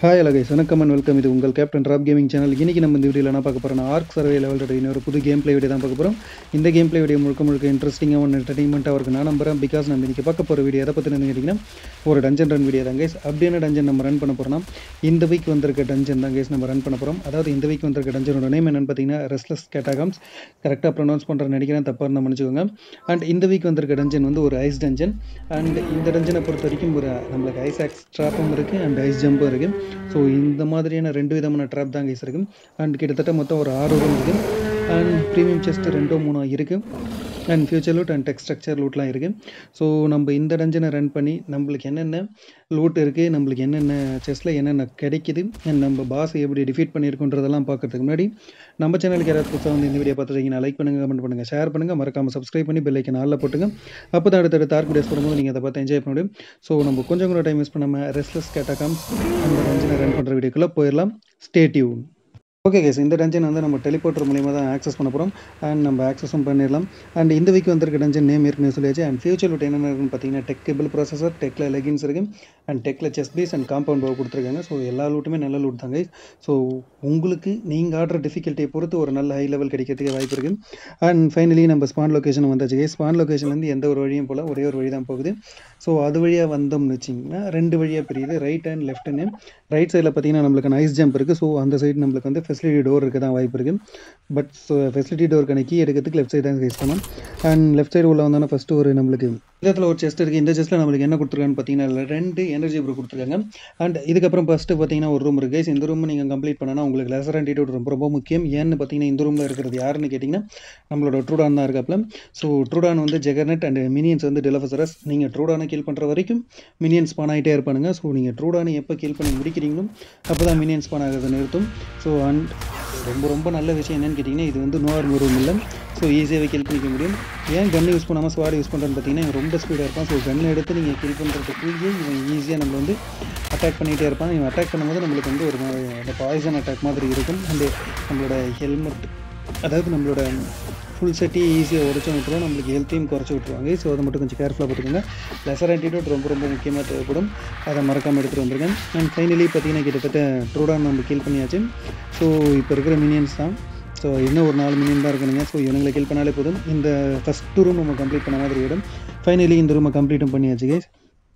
hi hello guys வணக்கம் and welcome இது உங்கள் கேப்டன் ராப் கேமிங் சேனல் இன்றைக்கி நம்ம இந்த வீடியோவில் என்ன பார்க்க போகிறோம் ஆர்க் சர்வே லெவல் இன்னொரு புது கேம் ப்ளே வீடியோ தான் பார்க்க போகிறோம் இந்த கேம் ப்ளே வீடியோ முழுக்க முழுக்க இன்ட்ரெஸ்டிங்காக ஒன்று என்டர்டைன்மெண்ட்டாக இருக்கும் நான் நம்புறேன் பிகாஸ் நம்ம இன்றைக்கி பார்க்க போகிற வீடியோ எதை பற்றி கேட்டிங்கன்னா ஒரு டஞ்சன் ரன் வீடியோ தான் கைஸ் அப்படியான டஞ்சன் நம்ம ரன் பண்ண போகிறோம் இந்த வீக் வந்திருக்க டஞ்சன் தான் கைஸ் நம்ம ரன் பண்ண போகிறோம் அதாவது இந்த வீக் வந்திருக்க டஞ்சனோட நேம் என்னென்னு பார்த்தீங்கன்னா ரெஸ்ட்லெஸ் கேட்டாகம்ஸ் கரெக்டாக ப்ரொனவுன்ஸ் பண்ணுறேன் நினைக்கிறேன் தப்பாக இருந்தால் மன்னிச்சுக்கோங்க அண்ட் இந்த வீக் வந்திருக்க டஞ்சன் வந்து ஒரு ஐஸ் டஞ்சன் அண்ட் இந்த டஞ்சனை பொறுத்த வரைக்கும் ஒரு நம்மளுக்கு ஐஸ் ஆக்ஸ் ட்ராப்பும் இருக்குது அண்ட் ஐஸ் ஜம்பும் இருக்குது ஸோ இந்த மாதிரியான ரெண்டு விதமான ட்ராப் தான் கைஸ் இருக்குது அண்ட் கிட்டத்தட்ட மொத்தம் ஒரு ஆறு ரூம் இருக்குது அண்ட் ப்ரீமியம் செஸ்ட் ரெண்டோ மூணோ இருக்குது and future loot and tech structure லூட்லாம் இருக்குது ஸோ நம்ம இந்த டஞ்சனை ரன் பண்ணி நம்மளுக்கு என்னென்ன லூட் இருக்குது நம்மளுக்கு என்னென்ன செஸ்ஸில் என்னென்ன கிடைக்குது அண்ட் நம்ம பாஸ் எப்படி டிஃபீட் பண்ணியிருக்கோன்றதெல்லாம் பார்க்கறதுக்கு முன்னாடி நம்ம சேனலுக்கு யாராவது புதுசாக வந்து இந்த வீடியோ பார்த்துருக்கீங்கன்னா லைக் பண்ணுங்கள் கமெண்ட் பண்ணுங்கள் ஷேர் பண்ணுங்கள் மறக்காமல் சப்ஸ்கிரைப் பண்ணி பெல்லைக்கு நாளில் போட்டுங்க அப்போ தான் அடுத்தடுத்த ஆர்க் வீடியோஸ் போடும்போது நீங்கள் அதை பார்த்து என்ஜாய் பண்ண முடியும் ஸோ நம்ம கொஞ்சம் கூட டைம் வேஸ்ட் பண்ணாமல் ரெஸ்ட்லெஸ் கேட்டாக்காம்ஸ் அந்த டஞ்சனை ரன் பண்ணுற வீடியோக்குள்ளே போயிடலாம் ஸ்டே டியூன் ஓகே கேஸ் இந்த டஞ்சன் வந்து நம்ம டெலிபோர்ட்டர் மூலியமாக தான் ஆக்சஸ் பண்ண போகிறோம் அண்ட் நம்ம ஆக்சஸும் பண்ணிடலாம் அண்ட் இந்த வீக் வந்திருக்க டஞ்சன் நேம் ஏற்கனவே சொல்லியாச்சு அண்ட் ஃபியூச்சர் லூட் என்னென்ன இருக்குன்னு பார்த்தீங்கன்னா டெக் கேபிள் ப்ராசஸர் டெக்கில் லெகின்ஸ் இருக்குது அண்ட் டெக்கில் chest piece and compound power கொடுத்துருக்காங்க ஸோ எல்லா லூட்டுமே நல்ல லூட் தாங்க ஸோ உங்களுக்கு நீங்கள் ஆடுற டிஃபிகல்ட்டியை பொறுத்து ஒரு நல்ல ஹை லெவல் கிடைக்கிறதுக்கு வாய்ப்பு இருக்குது அண்ட் ஃபைனலி நம்ம ஸ்பான் லொக்கேஷன் வந்தாச்சு கேஸ் ஸ்பான் லொக்கேஷன்லேருந்து எந்த ஒரு வழியும் போல் ஒரே ஒரு வழி தான் போகுது ஸோ அது வழியாக வந்தோம்னு வச்சிங்கன்னா ரெண்டு வழியாக பிரியுது ரைட் அண்ட் லெஃப்ட்னு ரைட் சைடில் பார்த்தீங்கன்னா நம்மளுக்கு நைஸ் ஜம்ப் இருக்குது ஸோ அந்த சைடு நம்மளுக்கு வந்து ஃபெசிலிட்டி டோர் இருக்க தான் வாய்ப்பு இருக்குது பட் ஸோ ஃபெசிலிட்டி டோருக்கான கீ எடுக்கிறதுக்கு லெஃப்ட் சைடு தான் யூஸ் பண்ணணும் அண்ட் லெஃப்ட் சைடு உள்ள வந்தோன்னா ஃபஸ்ட்டு ஒரு நம்மளுக்கு இந்த இடத்துல ஒரு செஸ்ட் இருக்குது இந்த செஸ்ட்டில் நம்மளுக்கு என்ன கொடுத்துருக்கான்னு பார்த்தீங்கன்னா ரெண்டு எனர்ஜி ப்ரூ கொடுத்துருக்காங்க அண்ட் இதுக்கப்புறம் ஃபஸ்ட்டு பார்த்தீங்கன்னா ஒரு ரூம் இருக்குது இந்த ரூம் நீங்கள் கம்ப்ளீட் பண்ணனா உங்களுக்கு லெசர் ஆன்டிடியூட் ரொம்ப ரொம்ப முக்கியம் ஏன்னு பார்த்தீங்கன்னா இந்த ரூமில் இருக்கிறது யாருன்னு கேட்டிங்கன்னா நம்மளோட ட்ரூடான் தான் இருக்காப்புல ஸோ ட்ரூடான் வந்து ஜெகர்னட் அண்ட் மினியன்ஸ் வந்து டெலஃபசரஸ் நீங்கள் ட்ரூடானை கீல் பண்ணுற வரைக்கும் மினியன்ஸ் ஸ்பான் ஆகிட்டே இருப்பானுங்க ஸோ நீங்கள் ட்ரூடானை எப்போ கீல் பண்ணி முடிக்கிறீங்களோ அப்போ தான் மினியன்ஸ் ஸ்பான் ஆகிறத நிறுத்தும் ஸோ அண்ட் ரொம்ப ரொம்ப நல்ல விஷயம் என்னென்னு கேட்டிங்கன்னா இது வந்து நோர்மல் ரூம் இல்லை ஸோ ஈஸியாகவே கில் பண்ணிக்க முடியும் ஏன் கன் யூஸ் பண்ணாமல் ஸ்வாட் யூஸ் பண்ணுறேன்னு பார்த்தீங்கன்னா இவன் ரொம்ப ஸ்பீடாக இருப்பான் ஸோ கன் எடுத்து நீங்கள் கில் பண்ணுறதுக்குள்ளேயே இவன் ஈஸியாக நம்ம வந்து அட்டாக் பண்ணிகிட்டே இருப்பான் இவன் அட்டாக் பண்ணும்போது நம்மளுக்கு வந்து ஒரு மாதிரி அந்த பாய்சன் அட்டாக் மாதிரி இருக்கும் அந்த நம்மளோட ஹெல்மெட் அதாவது நம்மளோட ஃபுல் செட்டி ஈஸியாக உடச்சி விட்டுருவோம் நம்மளுக்கு ஹெல்த்தையும் குறைச்சி விட்ருவாங்க ஸோ அதை மட்டும் கொஞ்சம் கேர்ஃபுல்லாக பார்த்துக்கோங்க லெசர் ஆன்டிடியூட் ரொம்ப ரொம்ப முக்கியமாக தேவைப்படும் அதை மறக்காமல் எடுத்துகிட்டு வந்திருக்கேன் அண்ட் ஃபைனலி பார்த்தீங்கன்னா கிட்டத்தட்ட ட்ரூடான் நம்ம கீல் பண்ணியாச்சு ஸோ இப்போ இருக்கிற மினியன்ஸ் தான் ஸோ இன்னும் ஒரு நாலு மினியன் தான் இருக்கணுங்க ஸோ இவங்களை கில் பண்ணாலே போதும் இந்த ஃபஸ்ட்டு ரூம் நம்ம கம்ப்ளீட் பண்ண மாதிரி விடும் ஃபைனலி இந்த ரூமை கம்ப்ளீட்டும் பண்ணியாச்சு கேஸ்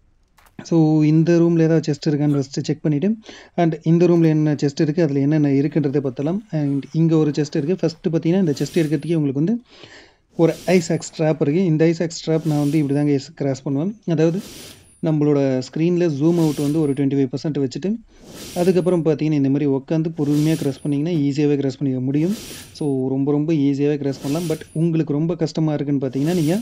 ஸோ இந்த ரூமில் ஏதாவது செஸ்ட் இருக்கான்னு ஃபஸ்ட்டு செக் பண்ணிவிட்டு அண்ட் இந்த ரூமில் என்ன செஸ்ட் இருக்குது அதில் என்னென்ன இருக்குன்றதை பார்த்தலாம் அண்ட் இங்கே ஒரு செஸ்ட் இருக்குது ஃபஸ்ட்டு பார்த்தீங்கன்னா இந்த செஸ்ட் இருக்கிறதுக்கே உங்களுக்கு வந்து ஒரு ஐஸ் ஆக்ஸ் ட்ராப் இருக்குது இந்த ஐஸ் ஆக்ஸ் ட்ராப் நான் வந்து இப்படி தாங்க கிராஸ் பண்ணுவேன் அதாவது நம்மளோட ஸ்க்ரீனில் ஜூம் அவுட் வந்து ஒரு டுவெண்ட்டி ஃபைவ் பர்சன்ட் வச்சுட்டு அதுக்கப்புறம் பார்த்தீங்கன்னா இந்த மாதிரி உட்காந்து பொறுமையாக க்ராஸ் பண்ணிங்கன்னா ஈஸியாகவே க்ராஸ் பண்ணிக்க முடியும் ஸோ ரொம்ப ரொம்ப ஈஸியாகவே க்ராஸ் பண்ணலாம் பட் உங்களுக்கு ரொம்ப கஷ்டமாக இருக்குன்னு பார்த்தீங்கன்னா நீங்கள்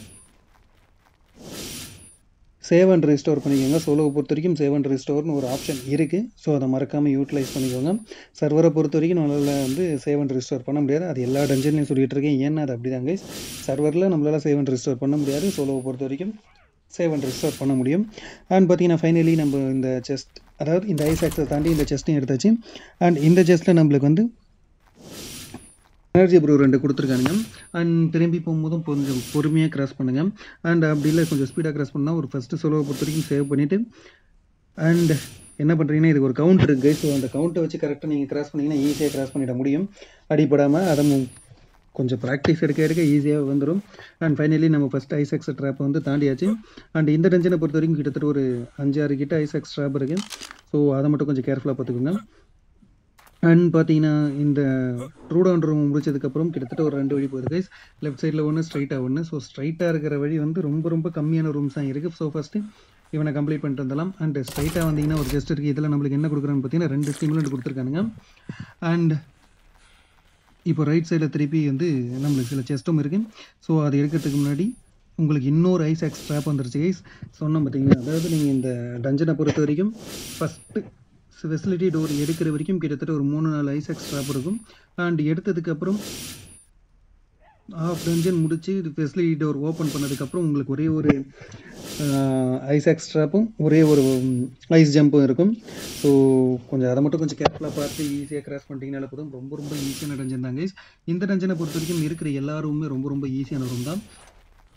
சேவ் அண்ட் ரிஸ்டோர் பண்ணிக்கோங்க சோலோவை பொறுத்த வரைக்கும் சேவ் அண்ட் ரிஸ்டோர்னு ஒரு ஆப்ஷன் இருக்குது ஸோ அதை மறக்காமல் யூட்டிலைஸ் பண்ணிக்கோங்க சர்வரை பொறுத்த வரைக்கும் நம்மளால் வந்து சேவ் அண்ட் ரிஸ்டோர் பண்ண முடியாது அது எல்லா டென்ஷன்லையும் சொல்லிட்டு இருக்கேன் ஏன்னா அது அப்படி தாங்க சர்வரில் நம்மளால் சேவ் அண்ட் ரிஸ்டோர் பண்ண முடியாது சோலோவை பொறுத்த வரைக்கும் சேவ் அண்ட் ரிஸ்டோர் பண்ண முடியும் அண்ட் பார்த்தீங்கன்னா ஃபைனலி நம்ம இந்த செஸ்ட் அதாவது இந்த ஐஸ் ஆக்ஸை தாண்டி இந்த செஸ்ட்டையும் எடுத்தாச்சு அண்ட் இந்த செஸ்ட்டில் நம்மளுக்கு வந்து எனர்ஜி ப்ரூ ரெண்டு கொடுத்துருக்கானுங்க அண்ட் திரும்பி போகும்போதும் கொஞ்சம் பொறுமையாக கிராஸ் பண்ணுங்கள் அண்ட் அப்படி இல்லை கொஞ்சம் ஸ்பீடாக கிராஸ் பண்ணால் ஒரு ஃபஸ்ட்டு சொலவை பொறுத்த வரைக்கும் சேவ் பண்ணிவிட்டு அண்ட் என்ன பண்ணுறீங்கன்னா இது ஒரு கவுண்ட் இருக்குது ஸோ அந்த கவுண்ட்டை வச்சு கரெக்டாக நீங்கள் கிராஸ் பண்ணிங்கன்னா ஈஸியாக கிராஸ் பண்ணிட முடியும் அடிப்படாமல் அதை கொஞ்சம் ப்ராக்டிஸ் எடுக்க எடுக்க ஈஸியாக வந்துடும் அண்ட் ஃபைனலி நம்ம ஃபஸ்ட் ஐசெக்ஸ் ட்ராப்பை வந்து தாண்டியாச்சு அண்ட் இந்த டென்ஷனை பொறுத்த வரைக்கும் கிட்டத்தட்ட ஒரு அஞ்சாறு கிட்ட ஐசெக்ஸ் ட்ராப் இருக்குது ஸோ அதை மட்டும் கொஞ்சம் கேர்ஃபுல்லாக பார்த்துக்கோங்க அண்ட் பார்த்தீங்கன்னா இந்த ட்ரூடவுன் ரூம் முடிச்சதுக்கப்புறம் கிட்டத்தட்ட ஒரு ரெண்டு வழி போகுது கைஸ் லெஃப்ட் சைடில் ஒன்று ஸ்ட்ரைட்டாக ஒன்று ஸோ ஸ்ட்ரைட்டாக இருக்கிற வழி வந்து ரொம்ப ரொம்ப கம்மியான ரூம்ஸ் தான் இருக்குது ஸோ ஃபஸ்ட்டு இவனை கம்ப்ளீட் பண்ணிட்டு வந்துடலாம் அண்ட் ஸ்ட்ரைட்டாக வந்தீங்கன்னா ஒரு ஜஸ்ட் இருக்குது இதில் நம்மளுக்கு என்ன கொடுக்குறான்னு பார்த்தீங்கன்னா ரெண்டு ஸ்டிமுலண்ட் கொடுத்துருக்கானுங்க அண்ட் இப்போ ரைட் சைடில் திருப்பி வந்து நம்மளுக்கு சில செஸ்ட்டும் இருக்குது ஸோ அது எடுக்கிறதுக்கு முன்னாடி உங்களுக்கு இன்னொரு ஐஸ் ஆக்ஸ் ட்ராப் வந்துருச்சு கைஸ் சொன்னோம் பார்த்தீங்கன்னா அதாவது நீங்கள் இந்த டஞ்சனை பொறுத்த வரைக்கும் ஃபஸ்ட்டு ஃபெசிலிட்டி டோர் எடுக்கிற வரைக்கும் கிட்டத்தட்ட ஒரு மூணு நாலு ஐசெக்ஸ் ஸ்ட்ராப் இருக்கும் அண்ட் எடுத்ததுக்கப்புறம் ஆஃப் டஞ்சன் முடிச்சு ஃபெசிலிட்டி டோர் ஓப்பன் பண்ணதுக்கப்புறம் உங்களுக்கு ஒரே ஒரு ஐசெக்ஸ் ஸ்ட்ராப்பும் ஒரே ஒரு ஐஸ் ஜம்பும் இருக்கும் ஸோ கொஞ்சம் அதை மட்டும் கொஞ்சம் கேர்ஃபுல்லாக பார்த்து ஈஸியாக கிராஸ் பண்ணிட்டீங்கனால போதும் ரொம்ப ரொம்ப ஈஸியான டஞ்சன் தான் கைஸ் இந்த டஞ்சனை பொறுத்த வரைக்கும் இருக்கிற எல்லா ரூமுமே ரொம்ப ரொம்ப ஈஸியான ரூம் தான்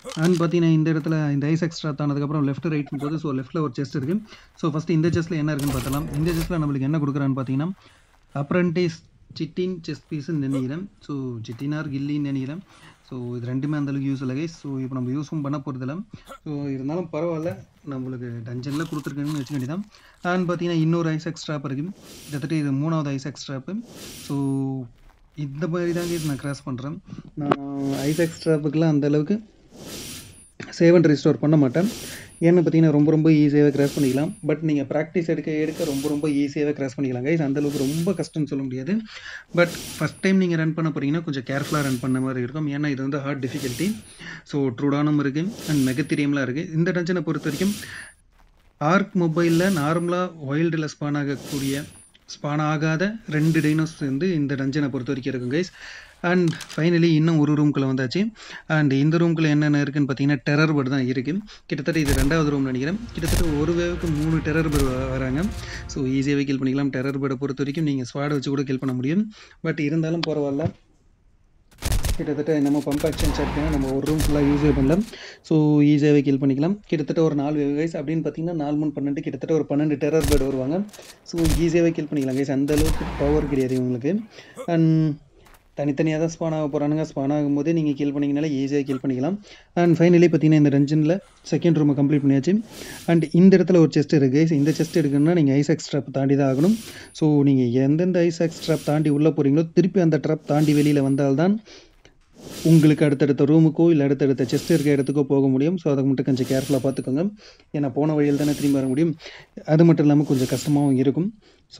அண்ட் பார்த்தீங்கன்னா இந்த இடத்துல இந்த ஐஸ் எக்ஸ்ட்ரா தானதுக்கப்புறம் லெஃப்ட் ரைட் போது ஸோ லெஃப்ட்டில் ஒரு செஸ்ட் இருக்குது ஸோ ஃபஸ்ட்டு இந்த செஸ்ட்டில் என்ன இருக்குன்னு பார்த்தலாம் இந்த செஸ்ட்டில் நம்மளுக்கு என்ன கொடுக்குறான்னு பார்த்தீங்கன்னா அப்ரண்டிஸ் சிட்டின் செஸ் பீஸ்ன்னு நினைக்கிறேன் ஸோ சிட்டினார் கில்லின்னு நினைக்கிறேன் ஸோ இது ரெண்டுமே அந்தளவுக்கு யூஸ் இல்லை ஸோ இப்போ நம்ம யூஸும் பண்ண போகிறதில்ல ஸோ இருந்தாலும் பரவாயில்ல நம்மளுக்கு டஞ்சனில் கொடுத்துருக்கேன்னு வச்சுக்க வேண்டியதான் அண்ட் பார்த்தீங்கன்னா இன்னொரு ஐஸ் எக்ஸ்ட்ராப் இருக்குது கிட்டத்தட்ட இது மூணாவது ஐஸ் எக்ஸ்ட்ராப்பு ஸோ இந்த மாதிரி தாங்க இது நான் கிராஸ் பண்ணுறேன் நான் ஐஸ் எக்ஸ்ட்ராப்புக்கெலாம் அந்தளவுக்கு சேவ் அண்ட் ரிஸ்டோர் பண்ண மாட்டேன் ஏன்னு பார்த்தீங்கன்னா ரொம்ப ரொம்ப ஈஸியாகவே கிராஸ் பண்ணிக்கலாம் பட் நீங்கள் ப்ராக்டிஸ் எடுக்க எடுக்க ரொம்ப ரொம்ப ஈஸியாகவே கிராஸ் பண்ணிக்கலாம் கைஸ் அந்தளவுக்கு ரொம்ப கஷ்டம்னு சொல்ல முடியாது பட் ஃபஸ்ட் டைம் நீங்கள் ரன் பண்ண போகிறீங்கன்னா கொஞ்சம் கேர்ஃபுல்லாக ரன் பண்ண மாதிரி இருக்கும் ஏன்னா இது வந்து ஹார்ட் டிஃபிகல்ட்டி ஸோ ட்ரூடானும் இருக்குது அண்ட் மெகத்திரியம்லாம் இருக்குது இந்த டஞ்சனை பொறுத்த வரைக்கும் ஆர்க் மொபைலில் நார்மலாக வைல்டில் ஸ்பான் ஆகக்கூடிய ஸ்பான் ஆகாத ரெண்டு டைனோஸ் வந்து இந்த டஞ்சனை பொறுத்த வரைக்கும் இருக்கும் கைஸ் அண்ட் ஃபைனலி இன்னும் ஒரு ரூம்குள்ளே வந்தாச்சு அண்ட் இந்த ரூம்குள்ளே என்னென்ன இருக்குன்னு பார்த்தீங்கன்னா டெரர் பேர்டு தான் இருக்குது கிட்டத்தட்ட இது ரெண்டாவது ரூம் நினைக்கிறேன் கிட்டத்தட்ட ஒரு வேவுக்கு மூணு டெரர் பேர்டு வராங்க ஸோ ஈஸியாகவே கில் பண்ணிக்கலாம் டெரர் பேர்டை பொறுத்த வரைக்கும் நீங்கள் ஸ்வாடை வச்சு கூட கில் பண்ண முடியும் பட் இருந்தாலும் பரவாயில்ல கிட்டத்தட்ட நம்ம பம்ப் ஆக்ஷன் சாட்னா நம்ம ஒரு ரூம் ஃபுல்லாக யூஸே பண்ணலாம் ஸோ ஈஸியாகவே கில் பண்ணிக்கலாம் கிட்டத்தட்ட ஒரு நாலு வேவ் கைஸ் அப்படின்னு பார்த்தீங்கன்னா நாலு மூணு பன்னெண்டு கிட்டத்தட்ட ஒரு பன்னெண்டு டெரர் பேர்டு வருவாங்க ஸோ ஈஸியாகவே கில் பண்ணிக்கலாம் கைஸ் அந்த அளவுக்கு பவர் கிடையாது உங்களுக்கு அண்ட் தனித்தனியாக தான் ஸ்பான் ஆக போகிறானுங்க ஸ்பான் ஆகும்போது நீங்கள் கில் பண்ணிங்கனால ஈஸியாக கில் பண்ணிக்கலாம் அண்ட் ஃபைனலி பார்த்தீங்கன்னா இந்த டஞ்சனில் செகண்ட் ரூமை கம்ப்ளீட் பண்ணியாச்சு அண்ட் இந்த இடத்துல ஒரு செஸ்ட் இருக்குது இந்த செஸ்ட் எடுக்கணும்னா நீங்கள் ஐஸ் எக்ஸ்ட்ராப் தாண்டி தான் ஆகணும் ஸோ நீங்கள் எந்தெந்த ஐஸ் எக்ஸ்ட்ராப் தாண்டி உள்ளே போகிறீங்களோ திருப்பி அந்த ட்ராப் தாண்டி வெளியில் வந்தால்தான் உங்களுக்கு அடுத்தடுத்த ரூமுக்கோ இல்லை அடுத்தடுத்த செஸ்ட் இருக்க இடத்துக்கோ போக முடியும் ஸோ அதை மட்டும் கொஞ்சம் கேர்ஃபுல்லாக பார்த்துக்கோங்க ஏன்னா போன வழியில் தானே திரும்பி வர முடியும் அது மட்டும் இல்லாமல் கொஞ்சம் கஷ்டமாகவும் இருக்கும் ஸோ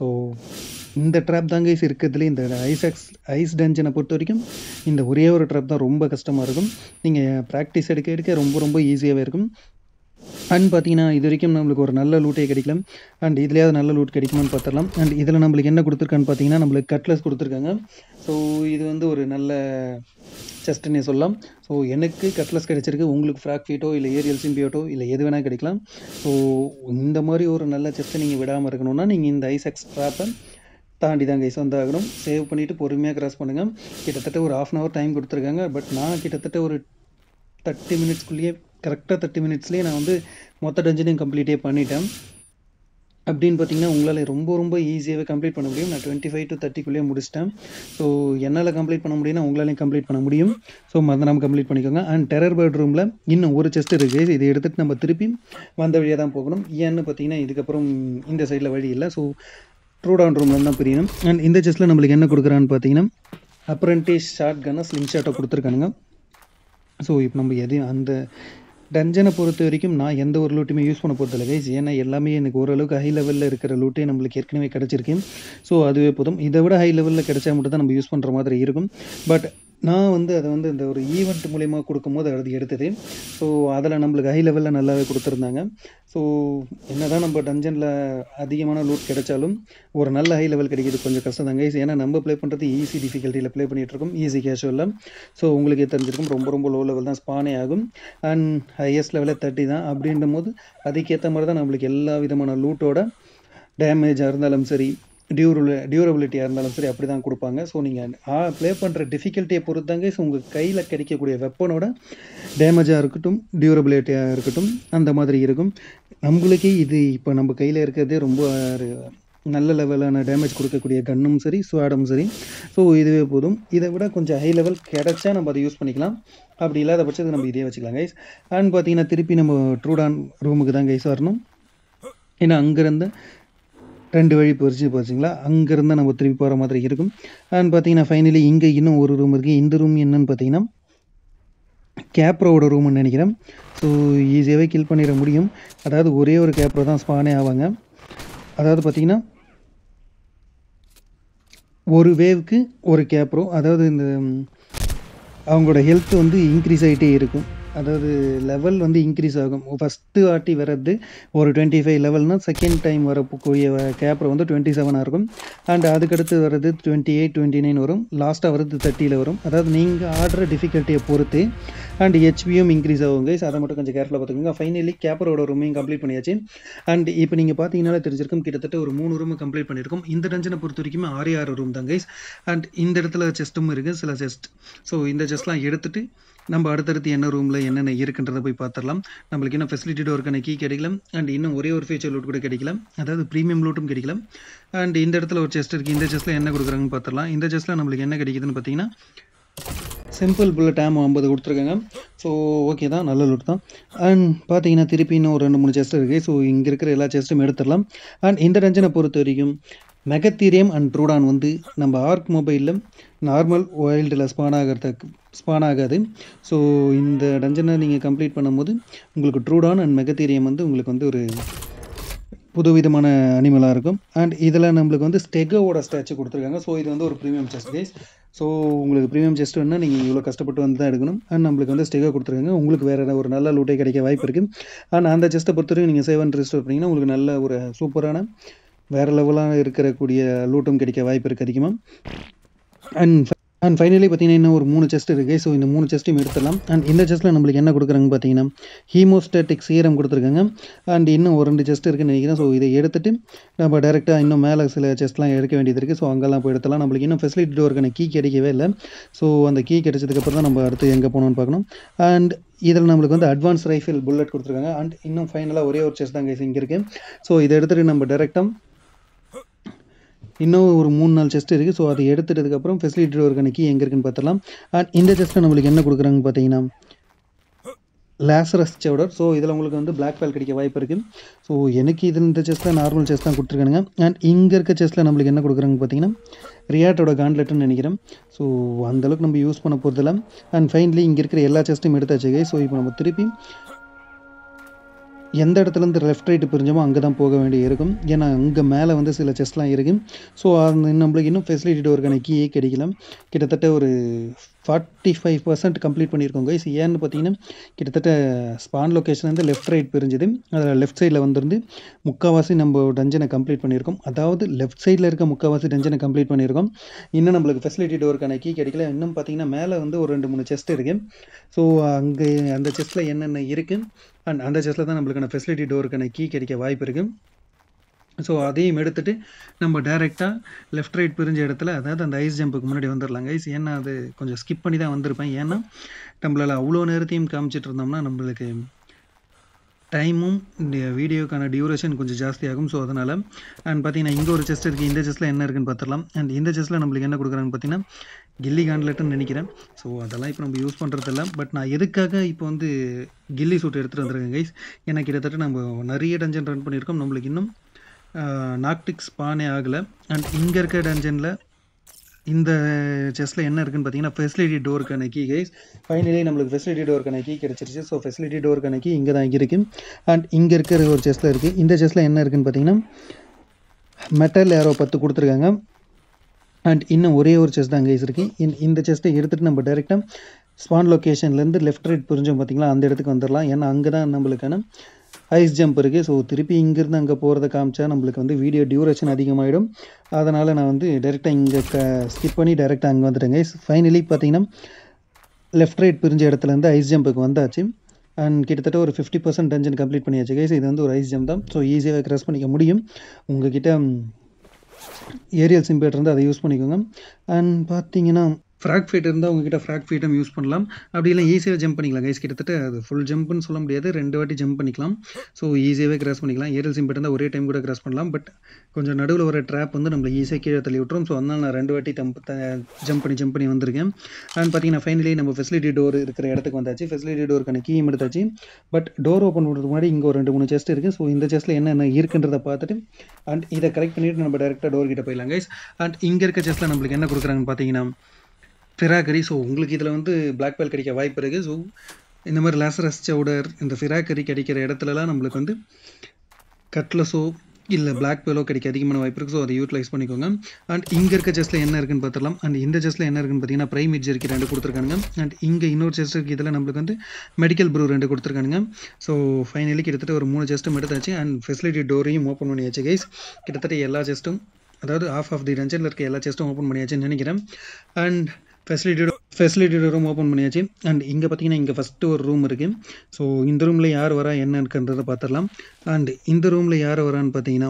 இந்த ட்ராப் தாங்க ஐஸ் இருக்கிறதுல இந்த ஐஸ் எக்ஸ் ஐஸ் டஞ்சனை பொறுத்த வரைக்கும் இந்த ஒரே ஒரு ட்ராப் தான் ரொம்ப கஷ்டமாக இருக்கும் நீங்கள் ப்ராக்டிஸ் எடுக்க எடுக்க ரொம்ப ரொம்ப ஈஸியாகவே இருக்கும் அண்ட் பார்த்தீங்கன்னா இது வரைக்கும் நம்மளுக்கு ஒரு நல்ல லூட்டே கிடைக்கலாம் அண்ட் இதுலேயாவது நல்ல லூட் கிடைக்குமான்னு பார்த்துடலாம் அண்ட் இதில் நம்மளுக்கு என்ன கொடுத்துருக்கான்னு பார்த்தீங்கன்னா நம்மளுக்கு கட்லஸ் கொடுத்துருக்காங்க ஸோ இது வந்து ஒரு நல்ல செஸ்ட்டுன்னே சொல்லலாம் ஸோ எனக்கு கட்லஸ் கிடைச்சிருக்கு உங்களுக்கு ஃப்ராக் ஃபீட்டோ இல்லை ஏரியல் சிம்பியோட்டோ இல்லை எது வேணால் கிடைக்கலாம் ஸோ இந்த மாதிரி ஒரு நல்ல செஸ்ட்டை நீங்கள் விடாமல் இருக்கணும்னா நீங்கள் இந்த ஐஸ் எக்ஸ்ட்ராப்பை தாண்டி தான் கைஸ் வந்தாகணும் சேவ் பண்ணிவிட்டு பொறுமையாக கிராஸ் பண்ணுங்கள் கிட்டத்தட்ட ஒரு ஆஃப் அன் ஹவர் டைம் கொடுத்துருக்காங்க பட் நான் கிட்டத்தட்ட ஒரு தேர்ட்டி மினிட்ஸ்க்குள்ளேயே கரெக்டாக தேர்ட்டி மினிட்ஸ்லேயே நான் வந்து மொத்த டஞ்சனையும் கம்ப்ளீட்டே பண்ணிட்டேன் அப்படின்னு பார்த்தீங்கன்னா உங்களால் ரொம்ப ரொம்ப ஈஸியாகவே கம்ப்ளீட் பண்ண முடியும் நான் டுவெண்ட்டி ஃபைவ் டு தேர்ட்டிக்குள்ளேயே முடிச்சிட்டேன் ஸோ என்னால் கம்ப்ளீட் பண்ண முடியும்னா உங்களாலையும் கம்ப்ளீட் பண்ண முடியும் ஸோ மறந்து கம்ப்ளீட் பண்ணிக்கோங்க அண்ட் டெரர் பேர்ட் ரூமில் இன்னும் ஒரு செஸ்ட் இருக்குது இதை எடுத்துகிட்டு நம்ம திருப்பி வந்த வழியாக தான் போகணும் ஏன்னு பார்த்தீங்கன்னா இதுக்கப்புறம் இந்த சைடில் வழி இல்லை ஸோ ட்ரூ டவுன் ரூமில் தான் பிரியணும் அண்ட் இந்த செஸ்ட்டில் நம்மளுக்கு என்ன கொடுக்குறான்னு பார்த்தீங்கன்னா அப்ரண்டிஸ் ஷார்ட் கன்னா ஸ்லிங் ஷாட்டை கொடுத்துருக்கானுங்க ஸோ இப்போ நம்ம எதையும் அந்த டஞ்சனை பொறுத்த வரைக்கும் நான் எந்த ஒரு லூட்டுமே யூஸ் பண்ண போகிறதில்ல கைஸ் ஏன்னா எல்லாமே எனக்கு ஓரளவுக்கு ஹை லெவலில் இருக்கிற லூட்டே நம்மளுக்கு ஏற்கனவே கிடச்சிருக்கு ஸோ அதுவே போதும் இதை விட ஹை லெவலில் கிடைச்சா மட்டும் தான் நம்ம யூஸ் பண்ணுற மாதிரி இருக்கும் பட் நான் வந்து அதை வந்து இந்த ஒரு ஈவெண்ட் மூலயமா கொடுக்கும்போது அது எடுத்தது ஸோ அதில் நம்மளுக்கு ஹை லெவலில் நல்லாவே கொடுத்துருந்தாங்க ஸோ என்ன தான் நம்ம டஞ்சனில் அதிகமான லூட் கிடைச்சாலும் ஒரு நல்ல ஹை லெவல் கிடைக்கிறது கொஞ்சம் கஷ்டம் தாங்க ஏன்னா நம்ம ப்ளே பண்ணுறது ஈஸி டிஃபிகல்ட்டியில் ப்ளே பண்ணிகிட்ருக்கோம் ஈஸி கேஷுவலில் ஸோ உங்களுக்கே தெரிஞ்சிருக்கும் ரொம்ப ரொம்ப லோ லெவல் தான் ஸ்பானே ஆகும் அண்ட் ஹையஸ்ட் லெவலே தேர்ட்டி தான் அப்படின்னும் போது அதுக்கேற்ற மாதிரி தான் நம்மளுக்கு எல்லா விதமான லூட்டோட டேமேஜாக இருந்தாலும் சரி டியூரபிள் டியூரபிலிட்டியாக இருந்தாலும் சரி அப்படி தான் கொடுப்பாங்க ஸோ நீங்கள் ப்ளே பண்ணுற டிஃபிகல்ட்டியை பொறுத்தாங்க ஸோ உங்கள் கையில் கிடைக்கக்கூடிய வெப்பனோட டேமேஜாக இருக்கட்டும் டியூரபிலிட்டியாக இருக்கட்டும் அந்த மாதிரி இருக்கும் நம்மளுக்கே இது இப்போ நம்ம கையில் இருக்கிறதே ரொம்ப நல்ல லெவலான டேமேஜ் கொடுக்கக்கூடிய கன்னும் சரி ஸ்வாடும் சரி ஸோ இதுவே போதும் இதை விட கொஞ்சம் ஹை லெவல் கிடச்சா நம்ம அதை யூஸ் பண்ணிக்கலாம் அப்படி இல்லாத பட்சத்துக்கு நம்ம இதே வச்சுக்கலாம் கைஸ் அண்ட் பார்த்தீங்கன்னா திருப்பி நம்ம ட்ரூடான் ரூமுக்கு தான் கைஸ் வரணும் ஏன்னா அங்கேருந்து ரெண்டு வழி போச்சு போச்சுங்களா அங்கேருந்து நம்ம திருப்பி போகிற மாதிரி இருக்கும் அண்ட் பார்த்தீங்கன்னா ஃபைனலி இங்கே இன்னும் ஒரு ரூம் இருக்குது இந்த ரூம் என்னன்னு பார்த்தீங்கன்னா கேப்ரோவோட ரூம்னு நினைக்கிறேன் ஸோ ஈஸியாகவே கில் பண்ணிட முடியும் அதாவது ஒரே ஒரு கேப்ரோ தான் ஸ்பானே ஆவாங்க அதாவது பார்த்தீங்கன்னா ஒரு வேவ்க்கு ஒரு கேப்ரோ அதாவது இந்த அவங்களோட ஹெல்த் வந்து இன்க்ரீஸ் ஆகிட்டே இருக்கும் அதாவது லெவல் வந்து இன்க்ரீஸ் ஆகும் ஃபஸ்ட்டு வாட்டி வர்றது ஒரு டுவெண்ட்டி ஃபைவ் லெவல்னால் செகண்ட் டைம் வரக்கூடிய கேப்ரை வந்து டுவெண்ட்டி செவனாக இருக்கும் அண்ட் அதுக்கடுத்து வர்றது டுவெண்ட்டி எயிட் டுவெண்ட்டி நைன் வரும் லாஸ்ட்டாக வர்றது தேர்ட்டியில் வரும் அதாவது நீங்கள் ஆடுற டிஃபிகல்ட்டியை பொறுத்து அண்ட் ஹெச்பியும் இன்க்ரீஸ் ஆகும் கைஸ் அதை மட்டும் கொஞ்சம் கேர்ஃபுல்லாக பார்த்துக்கோங்க ஃபைனலி கேப்பரோட ரூமையும் கம்ப்ளீட் பண்ணியாச்சு அண்ட் இப்போ நீங்கள் பார்த்தீங்கன்னா தெரிஞ்சிருக்கும் கிட்டத்தட்ட ஒரு மூணு ரூம் கம்ப்ளீட் பண்ணியிருக்கோம் இந்த டஞ்சனை பொறுத்த வரைக்கும் ஆறு ஆறு ரூம் தான் கைஸ் அண்ட் இந்த இடத்துல செஸ்ட்டும் இருக்குது சில செஸ்ட் ஸோ இந்த செஸ்ட்லாம் எடுத்துட்டு நம்ம அடுத்தடுத்து என்ன ரூமில் என்னென்ன இருக்குன்றதை போய் பார்த்துடலாம் நம்மளுக்கு என்ன ஃபெசிலிட்டி டோருக்கான கீ கிடைக்கல அண்ட் இன்னும் ஒரே ஒரு ஃபீச்சர் லூட் கூட கிடைக்கல அதாவது ப்ரீமியம் லூட்டும் கிடைக்கல அண்ட் இந்த இடத்துல ஒரு செஸ்ட் இருக்குது இந்த செஸ்ட்டில் என்ன கொடுக்குறாங்கன்னு பார்த்துடலாம் இந்த செஸ்ட்டில் நம்மளுக்கு என்ன கிடைக்குதுன்னு பார்த்தீங்கன்னா சிம்பிள் புல்லட் ஆம் ஐம்பது கொடுத்துருக்காங்க ஸோ ஓகே தான் நல்ல லூட் தான் அண்ட் பார்த்தீங்கன்னா திருப்பி இன்னும் ஒரு ரெண்டு மூணு செஸ்ட் இருக்குது ஸோ இங்கே இருக்கிற எல்லா செஸ்ட்டும் எடுத்துடலாம் அண்ட் இந்த டஞ்சனை பொறுத்த வரைக்கும் மெகத்தீரியம் அண்ட் ட்ரூடான் வந்து நம்ம ஆர்க் மொபைலில் நார்மல் வைல்டில் ஸ்பான் ஆகிறதுக்கு ஸ்பான் ஆகாது ஸோ இந்த டஞ்சனை நீங்கள் கம்ப்ளீட் பண்ணும்போது உங்களுக்கு ட்ரூடான் அண்ட் மெகத்தீரியம் வந்து உங்களுக்கு வந்து ஒரு புதுவிதமான அனிமலாக இருக்கும் அண்ட் இதில் நம்மளுக்கு வந்து ஸ்டெகோவோட ஸ்டாச்சு கொடுத்துருக்காங்க ஸோ இது வந்து ஒரு ப்ரீமியம் செஸ்ட் கைஸ் ஸோ உங்களுக்கு ப்ரீமியம் செஸ்ட் வேணால் நீங்கள் இவ்வளோ கஷ்டப்பட்டு வந்து தான் எடுக்கணும் அண்ட் நம்மளுக்கு வந்து ஸ்டெகோ கொடுத்துருக்காங்க உங்களுக்கு வேறு ஒரு நல்ல லூட்டே கிடைக்க வாய்ப்பு இருக்குது அண்ட் அந்த செஸ்ட்டை பொறுத்தவரைக்கும் நீங்கள் சேவ் அண்ட் ரிஸ்டோர் பண்ணிங்கன்னா உங்களுக்கு நல்ல ஒரு சூப்பரான வேறு லெவலாக இருக்கக்கூடிய லூட்டும் கிடைக்க வாய்ப்பு இருக்குது அதிகமாக அண்ட் அண்ட் ஃபைனலி பார்த்தீங்கன்னா இன்னும் ஒரு மூணு செஸ்ட் இருக்குது ஸோ இந்த மூணு செஸ்ட்டையும் எடுத்துடலாம் அண்ட் இந்த செஸ்ட்டில் நம்மளுக்கு என்ன கொடுக்குறாங்க பார்த்தீங்கன்னா ஹீமோஸ்டாட்டிக் சீரம் கொடுத்துருக்காங்க அண்ட் இன்னும் ஒரு ரெண்டு செஸ்ட் இருக்குன்னு நினைக்கிறேன் ஸோ இதை எடுத்துட்டு நம்ம டேரெக்டாக இன்னும் மேலே சில செஸ்ட்லாம் எடுக்க வேண்டியது இருக்குது ஸோ அங்கெல்லாம் போய் எடுத்துலாம் நம்மளுக்கு இன்னும் ஃபெசிலிட்டி டோருக்கான கீ கிடைக்கவே இல்லை ஸோ அந்த கீ கிடைச்சதுக்கப்புறம் தான் நம்ம அடுத்து எங்கே போகணும்னு பார்க்கணும் அண்ட் இதில் நம்மளுக்கு வந்து அட்வான்ஸ் ரைஃபிள் புல்லட் கொடுத்துருக்காங்க அண்ட் இன்னும் ஃபைனலாக ஒரே ஒரு செஸ் தான் கைஸ் இங்கே இருக்குது ஸோ இதை எடுத்துகிட்டு நம்ம டேரெக்டாக இன்னும் ஒரு மூணு நாலு செஸ்ட் இருக்குது ஸோ அதை எடுத்துட்டதுக்கப்புறம் ஃபெசிலிட்டி டோருக்கான கீ எங்கே இருக்குன்னு பார்த்துடலாம் அண்ட் இந்த செஸ்ட்டில் நம்மளுக்கு என்ன கொடுக்குறாங்கன்னு பார்த்தீங்கன்னா லேசரஸ் சவுடர் ஸோ இதில் உங்களுக்கு வந்து பிளாக் பேல் கிடைக்க வாய்ப்பு இருக்குது ஸோ எனக்கு இது இந்த செஸ்ட்டில் நார்மல் செஸ் தான் கொடுத்துருக்கானுங்க அண்ட் இங்கே இருக்க செஸ்ட்டில் நம்மளுக்கு என்ன கொடுக்குறாங்க பார்த்தீங்கன்னா ரியாட்டோட கான்லெட்டுன்னு நினைக்கிறேன் ஸோ அந்தளவுக்கு நம்ம யூஸ் பண்ண போகிறதில்ல அண்ட் ஃபைனலி இங்கே இருக்கிற எல்லா செஸ்ட்டும் எடுத்தாச்சு ஸோ இப்போ நம்ம திருப்பி எந்த இடத்துலேருந்து லெஃப்ட் ரைட்டு பிரிஞ்சோமோ அங்கே தான் போக வேண்டி இருக்கும் ஏன்னா அங்கே மேலே வந்து சில செஸ்லாம் இருக்குது ஸோ அந்த நம்மளுக்கு இன்னும் ஃபெசிலிட்டி டோருக்கான கீயே கிடைக்கல கிட்டத்தட்ட ஒரு ஃபார்ட்டி ஃபைவ் பர்சன்ட் கம்ப்ளீட் பண்ணியிருக்கோம் கைஸ் ஏன்னு பார்த்தீங்கன்னா கிட்டத்தட்ட ஸ்பான் லொக்கேஷன் வந்து லெஃப்ட் ரைட் பிரிஞ்சுது அதில் லெஃப்ட் சைடில் வந்துருந்து முக்கால்வாசி நம்ம டஞ்சனை கம்ப்ளீட் பண்ணியிருக்கோம் அதாவது லெஃப்ட் சைடில் இருக்க முக்கால்வாசி டஞ்சனை கம்ப்ளீட் பண்ணியிருக்கோம் இன்னும் நம்மளுக்கு ஃபெசிலிட்டி டோருக்கான கீ கிடைக்கல இன்னும் பார்த்தீங்கன்னா மேலே வந்து ஒரு ரெண்டு மூணு செஸ்ட் இருக்குது ஸோ அங்கே அந்த செஸ்ட்டில் என்னென்ன இருக்குது அண்ட் அந்த செஸ்ட்டில் தான் நம்மளுக்கான ஃபெசிலிட்டி டோருக்கான கீ கிடைக்க வாய்ப்பு இருக்குது ஸோ அதையும் எடுத்துகிட்டு நம்ம டேரெக்டாக லெஃப்ட் ரைட் பிரிஞ்ச இடத்துல அதாவது அந்த ஐஸ் ஜம்புக்கு முன்னாடி வந்துடலாம் கைஸ் ஏன்னா அது கொஞ்சம் ஸ்கிப் பண்ணி தான் வந்திருப்பேன் ஏன்னா நம்மளால் அவ்வளோ நேரத்தையும் காமிச்சிட்டு இருந்தோம்னா நம்மளுக்கு டைமும் இந்த வீடியோக்கான டியூரேஷன் கொஞ்சம் ஜாஸ்தியாகும் ஸோ அதனால் அண்ட் பார்த்தீங்கன்னா இங்கே ஒரு செஸ்ட் இருக்குது இந்த செஸ்ட்டில் என்ன இருக்குன்னு பார்த்துடலாம் அண்ட் இந்த செஸ்ட்டில் நம்மளுக்கு என்ன கொடுக்குறாங்கன்னு பார்த்தீங்கன்னா கில்லி கான்லெட்டுன்னு நினைக்கிறேன் ஸோ அதெல்லாம் இப்போ நம்ம யூஸ் பண்ணுறதில்ல பட் நான் எதுக்காக இப்போ வந்து கில்லி சூட் எடுத்துகிட்டு வந்திருக்கேன் கைஸ் ஏன்னா கிட்டத்தட்ட நம்ம நிறைய டஞ்சன் ரன் பண்ணியிருக்கோம் நம்மளுக்கு இன்னும் நாக்டிக் ஸ்பானே ஆகலை அண்ட் இங்கே இருக்க டஞ்சனில் இந்த செஸ்ஸில் என்ன இருக்குன்னு பார்த்தீங்கன்னா ஃபெசிலிட்டி டோருக்கான கீ கைஸ் ஃபைனலி நம்மளுக்கு ஃபெசிலிட்டி டோருக்கான கீ கிடச்சிருச்சு ஸோ ஃபெசிலிட்டி டோருக்கான கீ இங்கே தான் இருக்குது அண்ட் இங்கே இருக்கிற ஒரு செஸ்ஸில் இருக்குது இந்த செஸ்ஸில் என்ன இருக்குன்னு பார்த்தீங்கன்னா மெட்டல் ஏரோ பத்து கொடுத்துருக்காங்க அண்ட் இன்னும் ஒரே ஒரு செஸ் தான் கைஸ் இருக்குது இந்த செஸ்ட்டை எடுத்துகிட்டு நம்ம டேரெக்டாக ஸ்பான் லொக்கேஷன்லேருந்து லெஃப்ட் ரைட் புரிஞ்சோம் பார்த்தீங்களா அந்த இடத்துக்கு வந்துடலாம் ஏன்னா அங்கே தான் நம்மளுக்கான ஐஸ் ஜம்ப் இருக்குது ஸோ திருப்பி இங்கேருந்து அங்கே போகிறத காமிச்சா நம்மளுக்கு வந்து வீடியோ டியூரேஷன் அதிகமாகிடும் அதனால் நான் வந்து டேரெக்டாக இங்கே க ஸ்கிப் பண்ணி டேரெக்டாக அங்கே வந்துட்டேங்க ஃபைனலி பார்த்தீங்கன்னா லெஃப்ட் ரைட் பிரிஞ்ச இடத்துலேருந்து ஐஸ் ஜம்புக்கு வந்தாச்சு அண்ட் கிட்டத்தட்ட ஒரு ஃபிஃப்டி பர்சன்ட் டஞ்சன் கம்ப்ளீட் பண்ணியாச்சு கைஸ் இது வந்து ஒரு ஐஸ் ஜம்ப் தான் ஸோ ஈஸியாக க்ராஸ் பண்ணிக்க முடியும் உங்ககிட்ட ஏரியல் சிம்பேட் இருந்து அதை யூஸ் பண்ணிக்கோங்க அண்ட் பார்த்தீங்கன்னா ஃப்ராக் ஃபீட் இருந்தால் உங்ககிட்ட ஃப்ராக் ஃபீட்டும் யூஸ் பண்ணலாம் அப்படி இல்லை ஈஸியாக ஜம்ப் பண்ணிக்கலாம் கைஸ் கிட்டத்தட்ட அது ஃபுல் ஜம்ப்னு சொல்ல முடியாது ரெண்டு வாட்டி ஜம்ப் பண்ணிக்கலாம் ஸோ ஈஸியாகவே கிராஸ் பண்ணிக்கலாம் ஏரியல் சிம்பேட் இருந்தால் ஒரே டைம் கூட கிராஸ் பண்ணலாம் பட் கொஞ்சம் நடுவில் வர ட்ராப் வந்து நம்மளை ஈஸியாக கீழே தள்ளி விட்டுரும் ஸோ அதனால் நான் ரெண்டு வாட்டி தம் ஜம்ப் பண்ணி ஜம்ப் பண்ணி வந்திருக்கேன் அண்ட் பார்த்தீங்கன்னா ஃபைனலி நம்ம ஃபெசிலிட்டி டோர் இருக்கிற இடத்துக்கு வந்தாச்சு ஃபெசிலிட்டி டோருக்கான கீயும் எடுத்தாச்சு பட் டோர் ஓப்பன் பண்ணுறதுக்கு முன்னாடி இங்கே ஒரு ரெண்டு மூணு செஸ்ட் இருக்குது ஸோ இந்த செஸ்ட்டில் என்னென்ன இருக்குன்றதை பார்த்துட்டு அண்ட் இதை கரெக்ட் பண்ணிவிட்டு நம்ம டேரெக்டாக டோர் கிட்ட போயிடலாம் கைஸ் அண்ட் இங்கே இருக்க செஸ்ட்டில் நம்மளுக்கு என்ன கொடுக்குறாங்கன்னு பார்த்தீங்கன்னா ஃபிராக்கரி ஸோ உங்களுக்கு இதில் வந்து பிளாக் பேல் கிடைக்க வாய்ப்பு இருக்குது ஸோ இந்த மாதிரி லேசரஸ் சவுடர் இந்த ஃபிராக்கரி கிடைக்கிற இடத்துலலாம் நம்மளுக்கு வந்து கட்லஸோ இல்லை பிளாக் பேலோ கிடைக்க அதிகமான வாய்ப்பு இருக்குது ஸோ அதை யூட்டிலைஸ் பண்ணிக்கோங்க அண்ட் இங்கே இருக்க செஸ்ட்டில் என்ன இருக்குன்னு பார்த்துடலாம் அண்ட் இந்த செஸ்ட்டில் என்ன இருக்குன்னு பார்த்தீங்கன்னா ப்ரைம் இருக்கு ரெண்டு கொடுத்துருக்காங்க அண்ட் இங்கே இன்னொரு செஸ்ட் இருக்குது இதில் நம்மளுக்கு வந்து மெடிக்கல் ப்ரூ ரெண்டு கொடுத்துருக்காங்க ஸோ ஃபைனலி கிட்டத்தட்ட ஒரு மூணு செஸ்ட்டும் எடுத்தாச்சு அண்ட் ஃபெசிலிட்டி டோரையும் ஓப்பன் பண்ணியாச்சு கைஸ் கிட்டத்தட்ட எல்லா செஸ்ட்டும் அதாவது ஆஃப் ஆஃப் தி ரஞ்சனில் இருக்க எல்லா செஸ்ட்டும் ஓப்பன் பண்ணியாச்சுன்னு நினைக்கிறேன் and facility facility room open பண்ணியாச்சு அண்ட் இங்கே பார்த்தீங்கன்னா இங்கே ஃபஸ்ட்டு ஒரு ரூம் இருக்குது ஸோ இந்த ரூமில் யார் வரா என்ன இருக்குன்றதை பார்த்துடலாம் அண்ட் இந்த ரூமில் யார் வரான்னு பார்த்தீங்கன்னா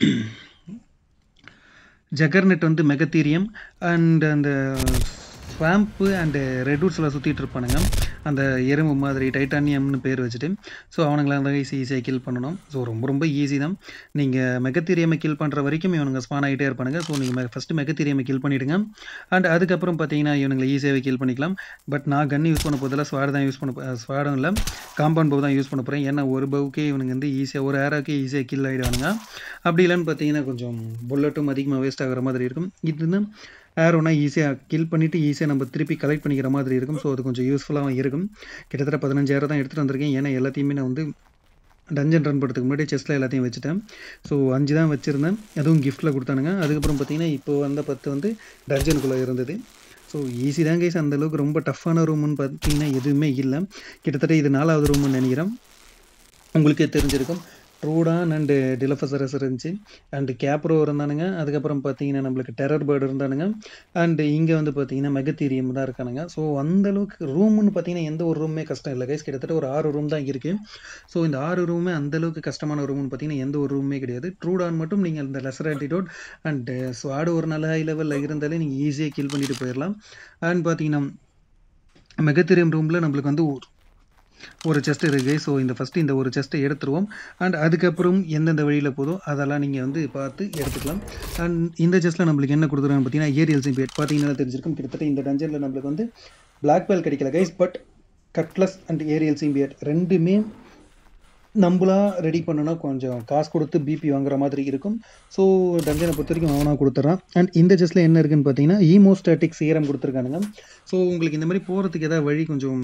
ஜகர்நெட் வந்து மெகத்தீரியம் அண்ட் அந்த ஸ்வாம்ப்பு அண்டு ரெட்வுட்ஸில் சுற்றிட்டு இருப்பானுங்க அந்த எறும்பு மாதிரி டைட்டானியம்னு பேர் வச்சுட்டு ஸோ அவனுங்களை அந்த ஈஸி ஈஸியாக கில் பண்ணணும் ஸோ ரொம்ப ரொம்ப ஈஸி தான் நீங்கள் மெகத்தீரியமை கில் பண்ணுற வரைக்கும் இவனுங்க ஸ்பான் ஆகிட்டே இருப்பானுங்க ஸோ நீங்கள் ஃபஸ்ட்டு மெகத்தீரியமை கில் பண்ணிவிடுங்க அண்ட் அதுக்கப்புறம் பார்த்தீங்கன்னா இவனுங்களை ஈஸியாகவே கில் பண்ணிக்கலாம் பட் நான் கன் யூஸ் பண்ண போதில் ஸ்வாட் தான் யூஸ் பண்ண ஸ்வாடும் இல்லை காம்பவுண்ட் பவு தான் யூஸ் பண்ண போகிறேன் ஏன்னா ஒரு பவுக்கே இவனுங்க வந்து ஈஸியாக ஒரு ஏராக்கே ஈஸியாக கில் ஆகிடுவானுங்க அப்படி இல்லைன்னு பார்த்தீங்கன்னா கொஞ்சம் புல்லட்டும் அதிகமாக வேஸ்ட் ஆகிற மாதிரி இருக்கும் இது ஏரோனா ஈஸியாக கில் பண்ணிவிட்டு ஈஸியாக நம்ம திருப்பி கலெக்ட் பண்ணிக்கிற மாதிரி இருக்கும் ஸோ அது கொஞ்சம் யூஸ்ஃபுல்லாகவும் இருக்கும் கிட்டத்தட்ட பதினஞ்சாயிரம் தான் எடுத்துகிட்டு வந்திருக்கேன் ஏன்னா எல்லாத்தையுமே நான் வந்து டஞ்சன் ரன் பண்ணுறதுக்கு முன்னாடி செஸ்ட்டில் எல்லாத்தையும் வச்சுட்டேன் ஸோ அஞ்சு தான் வச்சுருந்தேன் அதுவும் கிஃப்ட்டில் கொடுத்தானுங்க அதுக்கப்புறம் பார்த்தீங்கன்னா இப்போ வந்த பத்து வந்து டர்ஜனுக்குள்ளே இருந்தது ஸோ ஈஸி தான் கைஸ் அந்தளவுக்கு ரொம்ப டஃப்பான ரூம்னு பார்த்தீங்கன்னா எதுவுமே இல்லை கிட்டத்தட்ட இது நாலாவது ரூம்னு நினைக்கிறேன் உங்களுக்கே தெரிஞ்சிருக்கும் ட்ரூடான் அண்டு டிலஃபசரஸ் இருந்துச்சு அண்டு கேப்ரோ இருந்தானுங்க அதுக்கப்புறம் பார்த்தீங்கன்னா நம்மளுக்கு டெரர் பேர்டு இருந்தானுங்க அண்டு இங்கே வந்து பார்த்தீங்கன்னா மெகத்தீரியம் தான் இருக்கானுங்க ஸோ அந்தளவுக்கு ரூம்னு பார்த்தீங்கன்னா எந்த ஒரு ரூமே கஷ்டம் இல்லை கைஸ் கிட்டத்தட்ட ஒரு ஆறு ரூம் தான் இருக்குது ஸோ இந்த ஆறு ரூமே அந்தளவுக்கு கஷ்டமான ரூம்னு பார்த்தீங்கன்னா எந்த ஒரு ரூமே கிடையாது ட்ரூடான் மட்டும் நீங்கள் இந்த லெசர் ஆட்டிடியூட் அண்டு ஸ்வாடு ஒரு நல்ல ஹை லெவலில் இருந்தாலே நீங்கள் ஈஸியாக கில் பண்ணிட்டு போயிடலாம் அண்ட் பார்த்தீங்கன்னா மெகத்தீரியம் ரூமில் நம்மளுக்கு வந்து ஒரு செஸ்ட் இருக்குது ஸோ இந்த ஃபஸ்ட்டு இந்த ஒரு செஸ்ட்டை எடுத்துருவோம் அண்ட் அதுக்கப்புறம் எந்தெந்த வழியில் போதோ அதெல்லாம் நீங்கள் வந்து பார்த்து எடுத்துக்கலாம் அண்ட் இந்த செஸ்ட்டில் நம்மளுக்கு என்ன கொடுத்துருக்காங்க பார்த்தீங்கன்னா ஏரியல் சிம்பியட் பார்த்தீங்கன்னா தெரிஞ்சிருக்கும் கிட்டத்தட்ட இந்த டஞ்சனில் நம்மளுக்கு வந்து பிளாக் பேல் கிடைக்கல guys but cutlass and aerial symbiote ரெண்டுமே நம்மளா ரெடி பண்ணனா கொஞ்சம் காசு கொடுத்து பிபி வாங்குற மாதிரி இருக்கும் ஸோ டஞ்சனை பொறுத்த வரைக்கும் அவனாக கொடுத்துட்றான் அண்ட் இந்த செஸ்ஸில் என்ன இருக்குன்னு பார்த்தீங்கன்னா ஈமோஸ்டாட்டிக் சீரம் கொடுத்துருக்கானுங்க ஸோ உங்களுக்கு இந்த மாதிரி போகிறதுக்கு ஏதாவது வழி கொஞ்சம்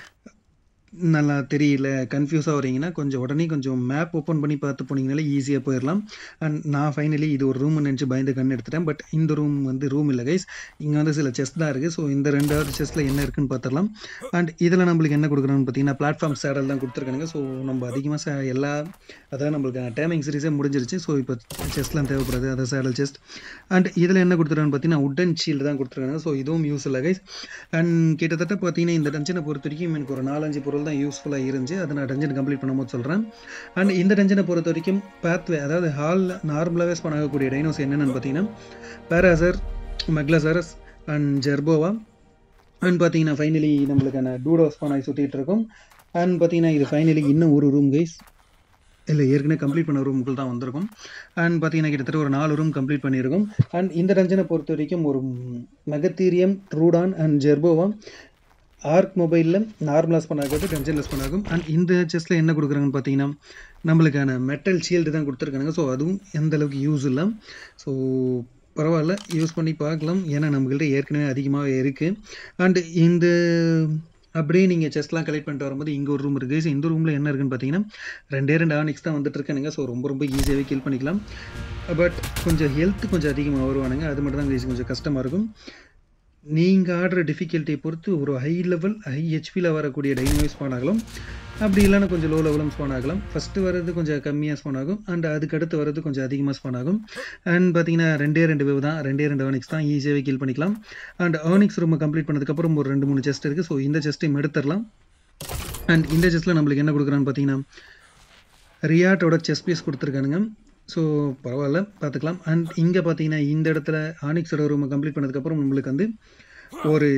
நல்லா தெரியல கன்ஃபியூஸாக வரீங்கன்னா கொஞ்சம் உடனே கொஞ்சம் மேப் ஓப்பன் பண்ணி பார்த்து போனீங்கனாலே ஈஸியாக போயிடலாம் அண்ட் நான் ஃபைனலி இது ஒரு ரூம் நினச்சி பயந்து கண் எடுத்துட்டேன் பட் இந்த ரூம் வந்து ரூம் இல்லை கைஸ் இங்கே வந்து சில செஸ் தான் இருக்குது ஸோ இந்த ரெண்டாவது செஸ்ஸில் என்ன இருக்குன்னு பார்த்துடலாம் அண்ட் இதில் நம்மளுக்கு என்ன கொடுக்குறான்னு பார்த்தீங்கன்னா பிளாட்ஃபார்ம் சேடல் தான் கொடுத்துருக்கானுங்க ஸோ நம்ம அதிகமாக ச எல்லா அதாவது நம்மளுக்கு டேமிங் சீரிஸே முடிஞ்சிருச்சு ஸோ இப்போ செஸ்லாம் தேவைப்படுது அதாவது சேடல் செஸ்ட் அண்ட் இதில் என்ன கொடுத்துருக்கான்னு பார்த்தீங்கன்னா உட்டன் ஷீல்டு தான் கொடுத்துருக்காங்க ஸோ இதுவும் யூஸ் இல்லை கைஸ் அண்ட் கிட்டத்தட்ட பார்த்தீங்கன்னா இந்த டஞ்சனை பொறுத்த வரைக்கும் எனக்கு ஒரு நாலஞ்சு பொருள் தான் யூஸ்ஃபுல்லாக இருந்துச்சு அதை நான் டஞ்சன் கம்ப்ளீட் பண்ணும்போது சொல்கிறேன் அண்ட் இந்த டஞ்சனை பொறுத்த வரைக்கும் பேத்வே அதாவது ஹாலில் நார்மலாகவே ஸ்பான் ஆகக்கூடிய டைனோஸ் என்னென்னு பார்த்தீங்கன்னா பேராசர் மெக்லசரஸ் அண்ட் ஜெர்போவா அண்ட் பார்த்தீங்கன்னா ஃபைனலி நம்மளுக்கான டூடோ ஸ்பான் ஆகி சுற்றிட்டு இருக்கும் அண்ட் பார்த்தீங்கன்னா இது ஃபைனலி இன்னும் ஒரு ரூம் கைஸ் இல்லை ஏற்கனவே கம்ப்ளீட் பண்ண ரூமுக்குள் தான் வந்திருக்கும் அண்ட் பார்த்தீங்கன்னா கிட்டத்தட்ட ஒரு நாலு ரூம் கம்ப்ளீட் பண்ணியிருக்கும் அண்ட் இந்த டஞ்சனை பொறுத்த வரைக்கும் ஒரு megatherium troodon and jerboa ark மொபைலில் நார்மலாக ஸ்பன் ஆகிறது டென்ஷனில் ஸ்பன் ஆகும் அண்ட் இந்த செஸ்ஸில் என்ன கொடுக்குறாங்கன்னு பார்த்தீங்கன்னா நம்மளுக்கான மெட்டல் ஷீல்டு தான் கொடுத்துருக்காங்க ஸோ அதுவும் எந்த அளவுக்கு யூஸ் இல்லை ஸோ பரவாயில்ல யூஸ் பண்ணி பார்க்கலாம் ஏன்னா நம்மள்கிட்ட ஏற்கனவே அதிகமாக இருக்குது அண்டு இந்த அப்படியே நீங்கள் செஸ்லாம் கலெக்ட் பண்ணிட்டு வரும்போது இங்கே ஒரு ரூம் இருக்குது ஸோ இந்த ரூமில் என்ன இருக்குன்னு பார்த்தீங்கன்னா ரெண்டே ரெண்டு ஆனிக்ஸ் தான் வந்துட்டு இருக்கானுங்க ஸோ ரொம்ப ரொம்ப ஈஸியாகவே கில் பண்ணிக்கலாம் பட் கொஞ்சம் ஹெல்த் கொஞ்சம் அதிகமாக வருவானுங்க அது மட்டும் தான் கொஞ்சம் கஷ்டமாக இருக்கும் நீங்கள் ஆடுற டிஃபிகல்ட்டியை பொறுத்து ஒரு ஹை லெவல் ஹை ஹெச்பியில் வரக்கூடிய டைனோஸ் ஸ்பான் ஆகலாம் அப்படி இல்லைன்னா கொஞ்சம் லோ லெவலும் ஸ்பான் ஆகலாம் ஃபஸ்ட்டு வர்றது கொஞ்சம் கம்மியாக ஸ்பான் ஆகும் அண்ட் அதுக்கு அடுத்து வர்றது கொஞ்சம் அதிகமாக ஸ்பான் ஆகும் அண்ட் பார்த்தீங்கன்னா ரெண்டே ரெண்டு வேவ் தான் ரெண்டே ரெண்டு ஏர்னிக்ஸ் தான் ஈஸியாகவே கில் பண்ணிக்கலாம் அண்ட் ஏர்னிக்ஸ் ரூமை கம்ப்ளீட் பண்ணதுக்கப்புறம் ஒரு ரெண்டு மூணு செஸ்ட் இருக்குது ஸோ இந்த செஸ்ட்டையும் எடுத்துடலாம் அண்ட் இந்த செஸ்ட்டில் நம்மளுக்கு என்ன கொடுக்குறான்னு பார்த்தீங்கன்னா ரியாட்டோட செஸ் பீஸ் கொடுத்துருக்கானுங்க ஸோ பரவாயில்ல பார்த்துக்கலாம் அண்ட் இங்கே பார்த்தீங்கன்னா இந்த இடத்துல ஆனிக்ஸோட ரூமை கம்ப்ளீட் பண்ணதுக்கப்புறம் நம்மளுக்கு வந்து ஒரு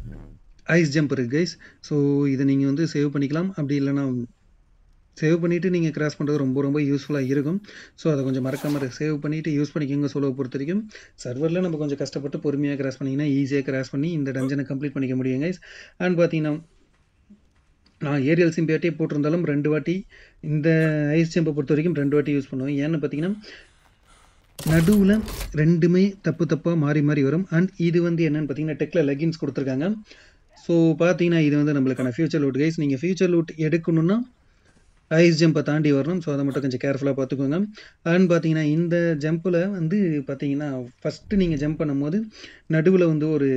ஐஸ் ஜம்ப் இருக்குது கைஸ் ஸோ இதை நீங்கள் வந்து சேவ் பண்ணிக்கலாம் அப்படி இல்லைன்னா சேவ் பண்ணிவிட்டு நீங்கள் கிராஸ் பண்ணுறது ரொம்ப ரொம்ப யூஸ்ஃபுல்லாக இருக்கும் ஸோ அதை கொஞ்சம் மறக்காமல் சேவ் பண்ணிவிட்டு யூஸ் பண்ணிக்கோங்க சொல்ல பொறுத்த வரைக்கும் சர்வரில் நம்ம கொஞ்சம் கஷ்டப்பட்டு பொறுமையாக கிராஸ் பண்ணிங்கன்னா ஈஸியாக கிராஸ் பண்ணி இந்த டஞ்சனை கம்ப்ளீட் பண்ணிக்க முடியும் கைஸ் அண்ட் பார்த்தீங்கன்னா நான் ஏரியல் சிம்பியாட்டே போட்டிருந்தாலும் ரெண்டு வாட்டி இந்த ஐஸ் ஜம்பை பொறுத்த வரைக்கும் ரெண்டு வாட்டி யூஸ் பண்ணுவேன் ஏன்னு பார்த்தீங்கன்னா நடுவில் ரெண்டுமே தப்பு தப்பாக மாறி மாறி வரும் அண்ட் இது வந்து என்னென்னு பார்த்தீங்கன்னா டெக்கில் லெகின்ஸ் கொடுத்துருக்காங்க ஸோ பார்த்தீங்கன்னா இது வந்து நம்மளுக்கான ஃபியூச்சர் லூட் கைஸ் நீங்கள் ஃபியூச்சர் லூட் எடுக்கணுன்னா ஐஸ் ஜம்பை தாண்டி வரணும் ஸோ அதை மட்டும் கொஞ்சம் கேர்ஃபுல்லாக பார்த்துக்கோங்க அண்ட் பார்த்தீங்கன்னா இந்த ஜம்பில் வந்து பார்த்தீங்கன்னா ஃபஸ்ட்டு நீங்கள் ஜம்ப் பண்ணும்போது நடுவில் வந்து ஒரு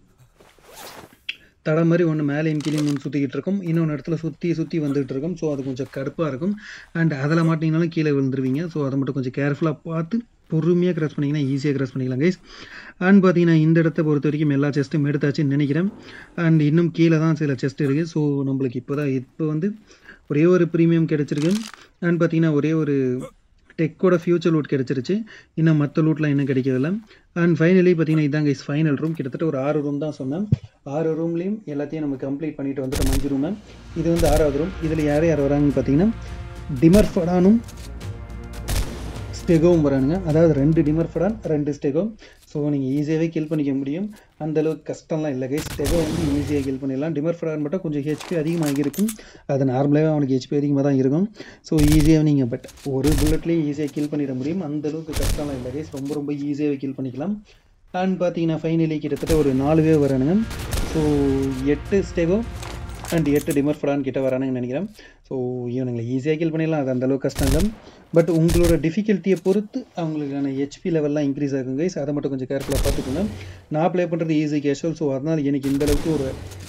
தடை மாதிரி ஒன்று மேலேயும் கீழே ஒன்று சுற்றிக்கிட்டு இருக்கும் இன்னொன்று இடத்துல சுற்றி சுற்றி வந்துகிட்டு இருக்கும் ஸோ அது கொஞ்சம் கடுப்பாக இருக்கும் அண்ட் அதில் மாட்டிங்கனாலும் கீழே விழுந்துருவீங்க ஸோ அதை மட்டும் கொஞ்சம் கேர்ஃபுல்லாக பார்த்து பொறுமையாக கிராஸ் பண்ணிங்கன்னா ஈஸியாக கிராஸ் பண்ணிக்கலாம் கைஸ் அண்ட் பார்த்தீங்கன்னா இந்த இடத்த பொறுத்த வரைக்கும் எல்லா செஸ்ட்டும் எடுத்தாச்சுன்னு நினைக்கிறேன் அண்ட் இன்னும் கீழே தான் சில செஸ்ட் இருக்குது ஸோ நம்மளுக்கு இப்போ தான் இப்போ வந்து ஒரே ஒரு ப்ரீமியம் கிடச்சிருக்கு அண்ட் பார்த்தீங்கன்னா ஒரே ஒரு டெக்கோட ஃபியூச்சர் லூட் கிடச்சிருச்சு இன்னும் மற்ற லூட்லாம் இன்னும் கிடைக்கவில்லை அண்ட் ஃபைனலி பார்த்தீங்கன்னா இதாங்க இஸ் ஃபைனல் ரூம் கிட்டத்தட்ட ஒரு ஆறு ரூம் தான் சொன்னேன் ஆறு ரூம்லேயும் எல்லாத்தையும் நம்ம கம்ப்ளீட் பண்ணிட்டு வந்துட்டு அஞ்சு ரூமு இது வந்து ஆறாவது ரூம் இதில் யார் யார் வராங்கன்னு பார்த்தீங்கன்னா டிமர் ஃபடானும் ஸ்டெகோவும் வரானுங்க அதாவது ரெண்டு டிமர் ஃபடான் ரெண்டு ஸ்டெகோ ஸோ நீங்கள் ஈஸியாகவே கில் பண்ணிக்க முடியும் அந்தளவுக்கு கஷ்டம்லாம் இல்லை கைஸ் ஸ்டெகோ வந்து ஈஸியாக கில் பண்ணிடலாம் டிமர் ஃபடான் மட்டும் கொஞ்சம் ஹெச்பி அதிகமாக இருக்கும் அது நார்மலாகவே அவனுக்கு ஹெச்பி அதிகமாக தான் இருக்கும் ஸோ ஈஸியாக நீங்கள் பட் ஒரு புல்லட்லேயே ஈஸியாக கில் பண்ணிட முடியும் அந்தளவுக்கு கஷ்டம்லாம் இல்லை கைஸ் ரொம்ப ரொம்ப ஈஸியாகவே கில் பண்ணிக்கலாம் அண்ட் பார்த்தீங்கன்னா ஃபைனலி கிட்டத்தட்ட ஒரு நாலு பேர் வரானுங்க ஸோ எட்டு ஸ்டெகோ அண்ட் எட்டு டிமர் ஃபடான் கிட்ட வரானுங்கன்னு நினைக்கிறேன் ஸோ இவனுங்களை ஈஸியாக கில் பண்ணிடலாம் அது அந்தளவுக்கு கஷ்டம் இல்லை பட் உங்களோட டிஃபிகல்ட்டியை பொறுத்து அவங்களுக்கான ஹெச்பி லெவல்லாம் இன்க்ரீஸ் ஆகும் கைஸ் அதை மட்டும் கொஞ்சம் கேர்ஃபுல்லாக பார்த்துக்கோங்க நான் ப்ளே பண்ணுறது ஈஸி கேஷுவல் ஸோ அதனால் எனக்கு இந்த அளவுக்கு ஒரு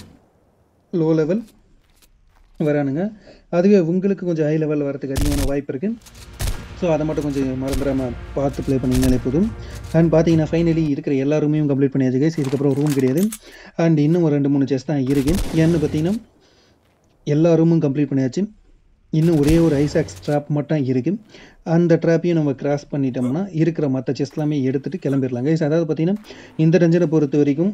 லோ லெவல் வரானுங்க அதுவே உங்களுக்கு கொஞ்சம் ஹை லெவல் வரதுக்கு அதிகமான வாய்ப்பு இருக்குது ஸோ அதை மட்டும் கொஞ்சம் மறந்துடாமல் பார்த்து ப்ளே பண்ணிங்கனாலே போதும் அண்ட் பார்த்தீங்கன்னா ஃபைனலி இருக்கிற எல்லா ரூமையும் கம்ப்ளீட் பண்ணியாச்சு கைஸ் இதுக்கப்புறம் ரூம் கிடையாது அண்ட் இன்னும் ஒரு ரெண்டு மூணு செஸ் தான் இருக்குது ஏன்னு பார்த்தீங்கன்னா எல்லா ரூமும் கம்ப்ளீட் பண்ணியாச்சு இன்னும் ஒரே ஒரு ஐசாக்ஸ் ட்ராப் மட்டும் இருக்குது அந்த ட்ராப்பையும் நம்ம கிராஸ் பண்ணிட்டோம்னா இருக்கிற மற்ற செஸ் எல்லாமே எடுத்துகிட்டு கிளம்பிடலாம் கைஸ் அதாவது பார்த்தீங்கன்னா இந்த டஞ்சனை பொறுத்த வரைக்கும்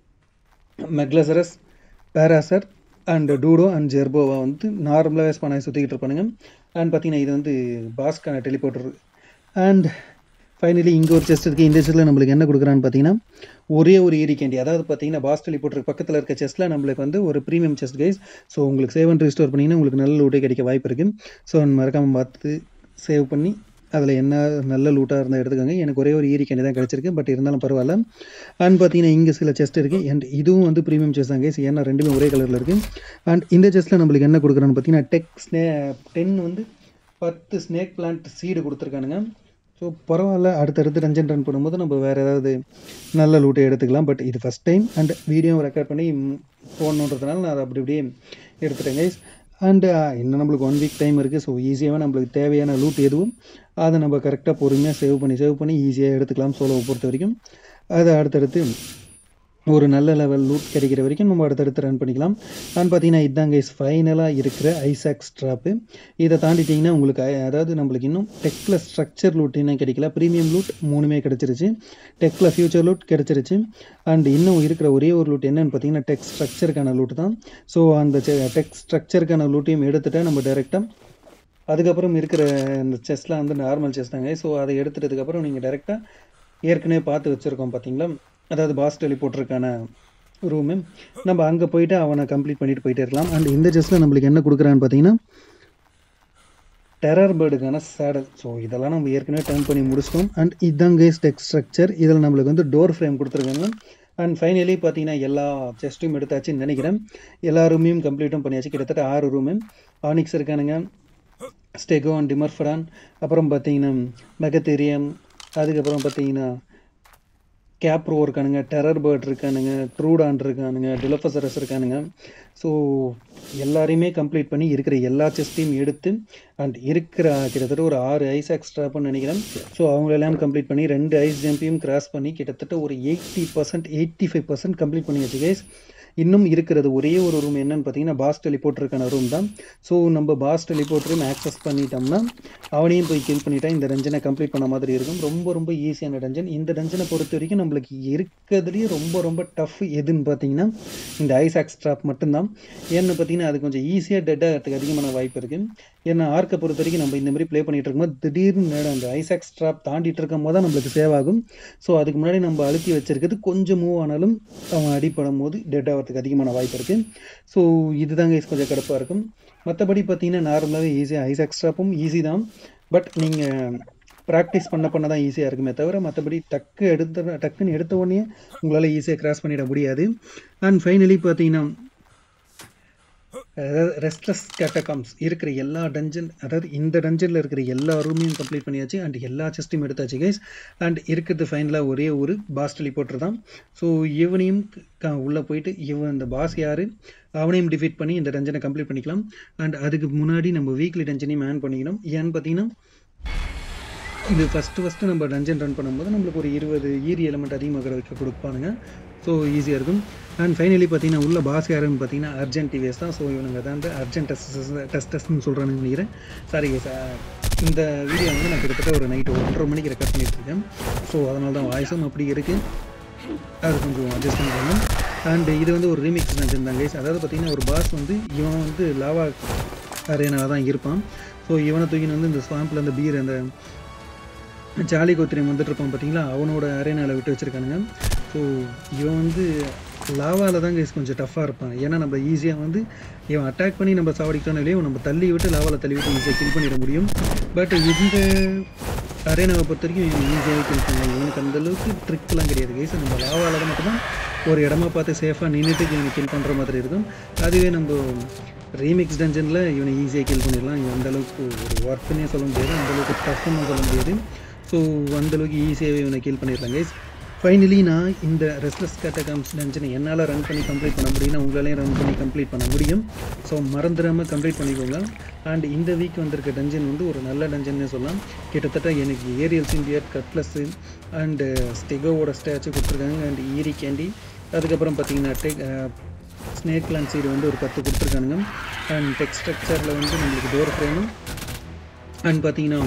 மெக்லசரஸ் பேராசர் அண்ட் டூடோ அண்ட் ஜெர்போவா வந்து நார்மலாக ஸ்பானாக சுற்றிக்கிட்டு இருப்பானுங்க அண்ட் பார்த்தீங்கன்னா இது வந்து பாஸ்கான டெலிபோர்ட்டர் அண்ட் ஃபைனலி இங்கே ஒரு செஸ்ட் இருக்குது இந்த செஸ்ட்டில் நம்மளுக்கு என்ன கொடுக்குறான்னு பார்த்தீங்கன்னா ஒரே ஒரு ஏரி கேண்டி அதாவது பார்த்தீங்கன்னா பாஸ் டெலிபோர்ட்டர் பக்கத்தில் இருக்க செஸ்ட்டில் நம்மளுக்கு வந்து ஒரு ப்ரீமியம் செஸ்ட் கைஸ் ஸோ உங்களுக்கு சேவ் அண்ட் ரிஸ்டோர் பண்ணிங்கன்னா உங்களுக்கு நல்ல லூட்டே கிடைக்க வாய்ப்பு இருக்குது ஸோ மறக்காமல் பார்த்து சேவ் பண்ணி அதில் என்ன நல்ல லூட்டாக இருந்தால் எடுத்துக்கோங்க எனக்கு ஒரே ஒரு ஈரி கேண்டி தான் கிடச்சிருக்கு பட் இருந்தாலும் பரவாயில்ல அண்ட் பார்த்தீங்கன்னா இங்கே சில செஸ்ட் இருக்குது அண்ட் இதுவும் வந்து ப்ரீமியம் செஸ் தான் கைஸ் ஏன்னா ரெண்டுமே ஒரே கலரில் இருக்குது அண்ட் இந்த செஸ்ட்டில் நம்மளுக்கு என்ன கொடுக்குறான்னு பார்த்தீங்கன்னா டெக் ஸ்னே டென் வந்து பத்து ஸ்னேக் பிளான்ட் சீடு கொடுத்துருக்கானுங்க ஸோ பரவாயில்ல அடுத்தடுத்து ரஞ்சன் ரன் பண்ணும்போது நம்ம வேறு ஏதாவது நல்ல லூட்டை எடுத்துக்கலாம் பட் இது first time and video record பண்ணி போடணுன்றதுனால நான் அதை அப்படி அப்படியே எடுத்துட்டேன் கைஸ் அண்டு இன்னும் நம்மளுக்கு ஒன் வீக் டைம் இருக்குது ஸோ ஈஸியாகவே நம்மளுக்கு தேவையான லூட் எதுவும் அதை நம்ம கரெக்டாக பொறுமையாக சேவ் பண்ணி சேவ் பண்ணி ஈஸியாக எடுத்துக்கலாம் சோலோவை பொறுத்த வரைக்கும் அதை அடுத்தடுத்து ஒரு நல்ல லெவல் லூட் கிடைக்கிற வரைக்கும் நம்ம அடுத்தடுத்து ரன் பண்ணிக்கலாம் அண்ட் பார்த்தீங்கன்னா இதுதான் கைஸ் ஃபைனலாக இருக்கிற ஐசாக்ஸ் ட்ராப்பு இதை தாண்டிட்டிங்கன்னா உங்களுக்கு அதாவது நம்மளுக்கு இன்னும் டெக்கில் ஸ்ட்ரக்சர் லூட் இன்னும் கிடைக்கல ப்ரீமியம் லூட் மூணுமே கிடச்சிருச்சு டெக்கில் ஃபியூச்சர் லூட் கிடச்சிருச்சு அண்ட் இன்னும் இருக்கிற ஒரே ஒரு லூட் என்னன்னு பார்த்தீங்கன்னா டெக் ஸ்ட்ரக்சருக்கான லூட் தான் ஸோ அந்த டெக் ஸ்ட்ரக்சருக்கான லூட்டையும் எடுத்துகிட்டு நம்ம டேரெக்டாக அதுக்கப்புறம் இருக்கிற இந்த செஸ்லாம் வந்து நார்மல் செஸ் தாங்க ஸோ அதை எடுத்துட்டதுக்கப்புறம் நீங்கள் டேரெக்டாக ஏற்கனவே பார்த்து வச்சுருக்கோம் பார்த்தீங்களா அதாவது பாஸ் டெலிபோர்ட்டருக்கான ரூமு நம்ம அங்கே போயிட்டு அவனை கம்ப்ளீட் பண்ணிட்டு போயிட்டே இருக்கலாம் அண்ட் இந்த செஸ்ஸில் நம்மளுக்கு என்ன கொடுக்குறான்னு பார்த்தீங்கன்னா டெரர் பேர்டுக்கான சேடல் ஸோ இதெல்லாம் நம்ம ஏற்கனவே டர்ன் பண்ணி முடிச்சிட்டோம் அண்ட் இதுதான் கேஸ் டெக் ஸ்ட்ரக்சர் இதில் நம்மளுக்கு வந்து டோர் ஃப்ரேம் கொடுத்துருக்காங்க அண்ட் ஃபைனலி பார்த்தீங்கன்னா எல்லா செஸ்ட்டும் எடுத்தாச்சுன்னு நினைக்கிறேன் எல்லா ரூமையும் கம்ப்ளீட்டும் பண்ணியாச்சு கிட்டத்தட்ட ஆறு ரூமு ஆனிக்ஸ் இருக்கானுங்க ஸ்டெகோ அண்ட் டிமர்ஃபடான் அப்புறம் பார்த்தீங்கன்னா மெகத்தேரியம் அதுக்கப்புறம் பார்த்தீங்கன்னா கேப்ரோ இருக்கானுங்க டெரர் பேர்ட் இருக்கானுங்க ட்ரூடான் இருக்கானுங்க டிலோஃபசரஸ் இருக்கானுங்க ஸோ எல்லாரையுமே கம்ப்ளீட் பண்ணி இருக்கிற எல்லா செஸ்ட்டையும் எடுத்து அண்ட் இருக்கிற கிட்டத்தட்ட ஒரு ஆறு ஐஸ் எக்ஸ்ட்ராப்னு நினைக்கிறேன் ஸோ அவங்களெல்லாம் கம்ப்ளீட் பண்ணி ரெண்டு ஐஸ் ஜம்பையும் கிராஸ் பண்ணி கிட்டத்தட்ட ஒரு eighty percent eighty five percent complete பண்ணியாச்சு கைஸ் இன்னும் இருக்கிறது ஒரே ஒரு ரூம் என்னன்னு பார்த்தீங்கன்னா பாஸ் டெலிபோர்ட்டருக்கான ரூம் தான் ஸோ நம்ம பாஸ் டெலிபோர்ட்டரையும் ஆக்சஸ் பண்ணிட்டோம்னா அவனையும் போய் கில் பண்ணிட்டா இந்த டஞ்சனை கம்ப்ளீட் பண்ண மாதிரி இருக்கும் ரொம்ப ரொம்ப ஈஸியான டஞ்சன் இந்த டஞ்சனை பொறுத்த வரைக்கும் நம்மளுக்கு இருக்கிறதுலேயே ரொம்ப ரொம்ப டஃப் எதுன்னு பார்த்தீங்கன்னா இந்த ஐஸ் எக்ஸ்ட்ராப் மட்டும்தான் ஏன்னு பார்த்தீங்கன்னா அது கொஞ்சம் ஈஸியாக டெட் ஆகிறதுக்கு அதிகமான வாய்ப்பு இருக்குது ஏன்னா ஆர்க்கை பொறுத்த வரைக்கும் நம்ம இந்த மாதிரி ப்ளே பண்ணிட்டு இருக்கும்போது திடீர்னு நேரம் அந்த ஐசாக் ஸ்ட்ராப் தாண்டிட்டு இருக்கும் போது தான் நம்மளுக்கு சேவ் ஆகும் ஸோ அதுக்கு முன்னாடி நம்ம அழுத்தி வச்சிருக்கிறது கொஞ்சம் மூவ் ஆனாலும் அவன் அடிப்படும் போது டெட் ஆகிறதுக்கு அதிகமான வாய்ப்பு இருக்குது ஸோ இதுதாங்க கொஞ்சம் கடுப்பாக இருக்கும் மற்றபடி பார்த்தீங்கன்னா நார்மலாகவே ஈஸியாக ஐசாக் ஸ்ட்ராப்பும் ஈஸி தான் பட் நீங்கள் ப்ராக்டிஸ் பண்ண பண்ண தான் ஈஸியாக இருக்குமே தவிர மற்றபடி டக்கு எடுத்த டக்குன்னு எடுத்த உடனே உங்களால் ஈஸியாக கிராஸ் பண்ணிட முடியாது அண்ட் ஃபைனலி பார்த்தீங்கன்னா அதாவது ரெஸ்ட்லெஸ் கேட்டகாம்ஸ் இருக்கிற எல்லா டஞ்சன் அதாவது இந்த டஞ்சனில் இருக்கிற எல்லா ரூமையும் கம்ப்ளீட் பண்ணியாச்சு அண்ட் எல்லா செஸ்ட்டையும் எடுத்தாச்சு கைஸ் அண்ட் இருக்கிறது ஃபைனலாக ஒரே ஒரு பாஸ் டெலிபோர்ட்டர் தான் ஸோ இவனையும் க உள்ளே போயிட்டு இவன் இந்த பாஸ் யார் அவனையும் டிஃபீட் பண்ணி இந்த டஞ்சனை கம்ப்ளீட் பண்ணிக்கலாம் அண்ட் அதுக்கு முன்னாடி நம்ம வீக்லி டஞ்சனையும் ஆன் பண்ணிக்கணும் ஏன்னு பார்த்தீங்கன்னா இது ஃபஸ்ட்டு ஃபஸ்ட்டு நம்ம டஞ்சன் ரன் பண்ணும்போது நம்மளுக்கு ஒரு இருபது ஈரி எலிமெண்ட் அதிகமாக வைக்க கொடுப்பானுங்க ஸோ ஈஸியாக இருக்கும் அண்ட் ஃபைனலி பார்த்தீங்கன்னா உள்ள பாஸ் யாருன்னு பார்த்தீங்கன்னா அர்ஜென்ட் டிவிஎஸ் தான் ஸோ இவனுங்க தான் வந்து அர்ஜென்ட் டெஸ்ட் டெஸ்ட் டெஸ்ட்னு சொல்கிறான்னு நினைக்கிறேன் சாரி சார் இந்த வீடியோ வந்து நான் கிட்டத்தட்ட ஒரு நைட்டு ஒன்றரை மணிக்கு ரெக்கார்ட் பண்ணிட்டு இருக்கேன் ஸோ அதனால தான் வாய்ஸும் அப்படி இருக்குது அது கொஞ்சம் அட்ஜஸ்ட் பண்ணிக்கணும் அண்ட் இது வந்து ஒரு ரீமிக்ஸ் நினச்சிருந்தாங்க கைஸ் அதாவது பார்த்தீங்கன்னா ஒரு பாஸ் வந்து இவன் வந்து லாவா அரேனாக தான் இருப்பான் ஸோ இவனை தூக்கின்னு வந்து இந்த ஸ்வாம்பில் அந்த பீர் அந்த ஜாலி கோத்திரியம் வந்துட்டு இருப்பான் பார்த்தீங்களா அவனோட அரேனாவில் விட்டு வச்சுருக்கானுங்க ஸோ இவன் வந்து லாவாவில் தான் கைஸ் கொஞ்சம் டஃப்பாக இருப்பான் ஏன்னா நம்ம ஈஸியாக வந்து இவன் அட்டாக் பண்ணி நம்ம சாவடிக்கிட்டோம் இல்லையோ நம்ம தள்ளி விட்டு லாவாவில் தள்ளி விட்டு ஈஸியாக கில் பண்ணிட முடியும் பட் இந்த அரேனாவை பொறுத்த வரைக்கும் இவன் ஈஸியாகவே கில் பண்ணலாம் இவனுக்கு அந்த அளவுக்கு ட்ரிக்லாம் கிடையாது கைஸ் நம்ம லாவாவில் தான் மட்டும்தான் ஒரு இடமா பார்த்து சேஃபாக நின்றுட்டு இவனை கில் பண்ணுற மாதிரி இருக்கும் அதுவே நம்ம ரீமிக்ஸ் டஞ்சனில் இவனை ஈஸியாக கில் பண்ணிடலாம் இவன் அந்த அளவுக்கு ஒரு ஒர்க்குன்னே சொல்ல முடியாது அந்த அளவுக்கு டஃப்னு சொல்ல முடியாது ஸோ அந்தளவுக்கு ஈஸியாகவே இவனை கில் பண்ணிடலாம் கைஸ் ஃபைனலி நான் இந்த ரெஸ்ட்லெஸ் கேட்டகாம்ஸ் டஞ்சனை என்னால் ரன் பண்ணி கம்ப்ளீட் பண்ண முடியும்னா உங்களாலையும் ரன் பண்ணி கம்ப்ளீட் பண்ண முடியும் ஸோ மறந்துடாமல் கம்ப்ளீட் பண்ணிக்கோங்க அண்ட் இந்த வீக் வந்திருக்க டஞ்சன் வந்து ஒரு நல்ல டஞ்சன்னே சொல்லலாம் கிட்டத்தட்ட எனக்கு ஏரியல் சிம்பியர் கட்லஸ்ஸு அண்டு ஸ்டெகோவோட ஸ்டாச்சு கொடுத்துருக்காங்க அண்ட் ஈரி கேண்டி அதுக்கப்புறம் பார்த்தீங்கன்னா டெக் ஸ்னேக் பிளான் சீடு வந்து ஒரு பத்து கொடுத்துருக்கானுங்க அண்ட் டெக் ஸ்ட்ரக்சரில் வந்து நம்மளுக்கு டோர் ஃப்ரேமும் அண்ட் பார்த்தீங்கன்னா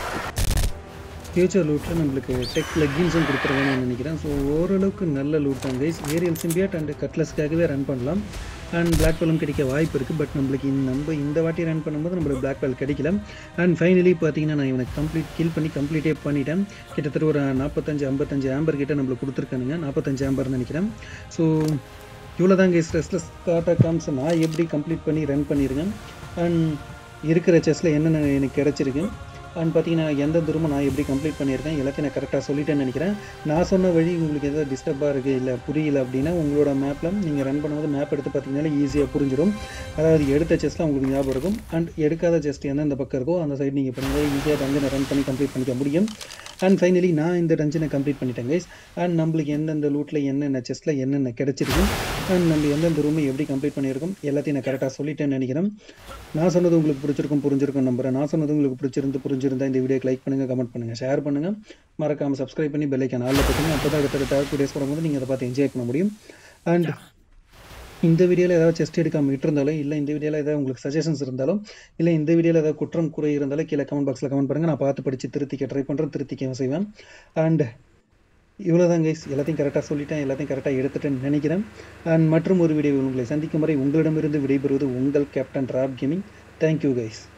ஃபியூச்சர் லூட்டில் நம்மளுக்கு டெக் லெக்கின்ஸும் கொடுத்துருவேன்னு நினைக்கிறேன் ஸோ ஓரளவுக்கு நல்ல லூட் தான் கைஸ் ஏரியல் சிம்பியாட் அண்ட் கட்லஸ்க்காகவே ரன் பண்ணலாம் அண்ட் பிளாக் பெல்லும் கிடைக்க வாய்ப்பு இருக்குது பட் நம்மளுக்கு இந்த நம்ம இந்த வாட்டி ரன் பண்ணும்போது நம்மளுக்கு பிளாக் பெல் கிடைக்கல அண்ட் ஃபைனலி பார்த்தீங்கன்னா நான் இவனை கம்ப்ளீட் கில் பண்ணி கம்ப்ளீட்டே பண்ணிட்டேன் கிட்டத்தட்ட ஒரு நாற்பத்தஞ்சு ஐம்பத்தஞ்சு ஆம்பர் கிட்ட நம்மளுக்கு கொடுத்துருக்கானுங்க நாற்பத்தஞ்சு ஆம்பர்னு நினைக்கிறேன் ஸோ இவ்வளோ தான் கைஸ் ரெஸ்ட்லெஸ் டாட்டா காம்ஸ் நான் எப்படி கம்ப்ளீட் பண்ணி ரன் பண்ணியிருக்கேன் அண்ட் இருக்கிற செஸ்ஸில் என்னென்ன எனக்கு கிடச்சிருக்கு அண்ட் பார்த்தீங்கன்னா எந்த தூரமும் நான் எப்படி கம்ப்ளீட் பண்ணியிருக்கேன் எல்லாத்தையும் நான் கரெக்டாக சொல்லிட்டேன்னு நினைக்கிறேன் நான் சொன்ன வழி உங்களுக்கு எதாவது டிஸ்டர்பாக இருக்குது இல்லை புரியல அப்படின்னா உங்களோட மேப்பில் நீங்கள் ரன் பண்ணும்போது மேப் எடுத்து பார்த்தீங்கன்னா ஈஸியாக புரிஞ்சிடும் அதாவது எடுத்த செஸ்ட்டில் உங்களுக்கு ஞாபகம் இருக்கும் அண்ட் எடுக்காத செஸ்ட் எந்தெந்த பக்கம் இருக்கோ அந்த சைடு நீங்கள் பண்ணும்போது ஈஸியாக டஞ்சனை ரன் பண்ணி கம்ப்ளீட் பண்ணிக்க முடியும் அண்ட் ஃபைனலி நான் இந்த டஞ்சனை கம்ப்ளீட் பண்ணிட்டேன் கைஸ் அண்ட் நம்மளுக்கு எந்தெந்த லூட்டில் என்னென்ன செஸ்ட்டில் என்னென்ன கிடச்சிருக்கு அண்ட் நம்ம எந்தெந்த ரூமை எப்படி கம்ப்ளீட் பண்ணியிருக்கோம் எல்லாத்தையும் நான் கரெக்டாக சொல்லிட்டேன்னு நினைக்கிறேன் நான் சொன்னது உங்களுக்கு பிடிச்சிருக்கும் புரிஞ்சிருக்கும் நம்புறேன் நான் சொன்னது உங்களுக்கு பிடிச்சிருந்து புரிஞ்சிருந்தா இந்த வீடியோக்கு லைக் பண்ணுங்கள் கமெண்ட் பண்ணுங்கள் ஷேர் பண்ணுங்கள் மறக்காமல் சப்ஸ்கிரைப் பண்ணி பெல்லைக்கான ஆளில் போட்டுங்க அப்போ தான் அடுத்தடுத்த வீடியோஸ் போடும்போது நீங்கள் அதை பார்த்து என்ஜாய் பண்ண முடியும் அண்ட் இந்த வீடியோவில் ஏதாவது செஸ்ட் எடுக்காமல் விட்டுருந்தாலும் இல்லை இந்த வீடியோவில் ஏதாவது உங்களுக்கு சஜஷன்ஸ் இருந்தாலும் இல்லை இந்த வீடியோவில் ஏதாவது குற்றம் குறை இருந்தாலும் கீழே கமெண்ட் பாக்ஸில் கமெண்ட் பண்ணுங்கள் நான் பார்த்து படித்து திருத்திக்க ட்ரை பண்ணுறேன் திருத்திக்க செய்வேன் அண்ட் இவ்வளோ தான் கைஸ் எல்லாத்தையும் கரெக்டாக சொல்லிட்டேன் எல்லாத்தையும் கரெக்டாக எடுத்துட்டேன்னு நினைக்கிறேன் அண்ட் மற்றும் ஒரு வீடியோ உங்களை சந்திக்கும் வரை உங்களிடமிருந்து விடைபெறுவது உங்கள் கேப்டன் ராப் கேமிங் தேங்க்யூ கைஸ்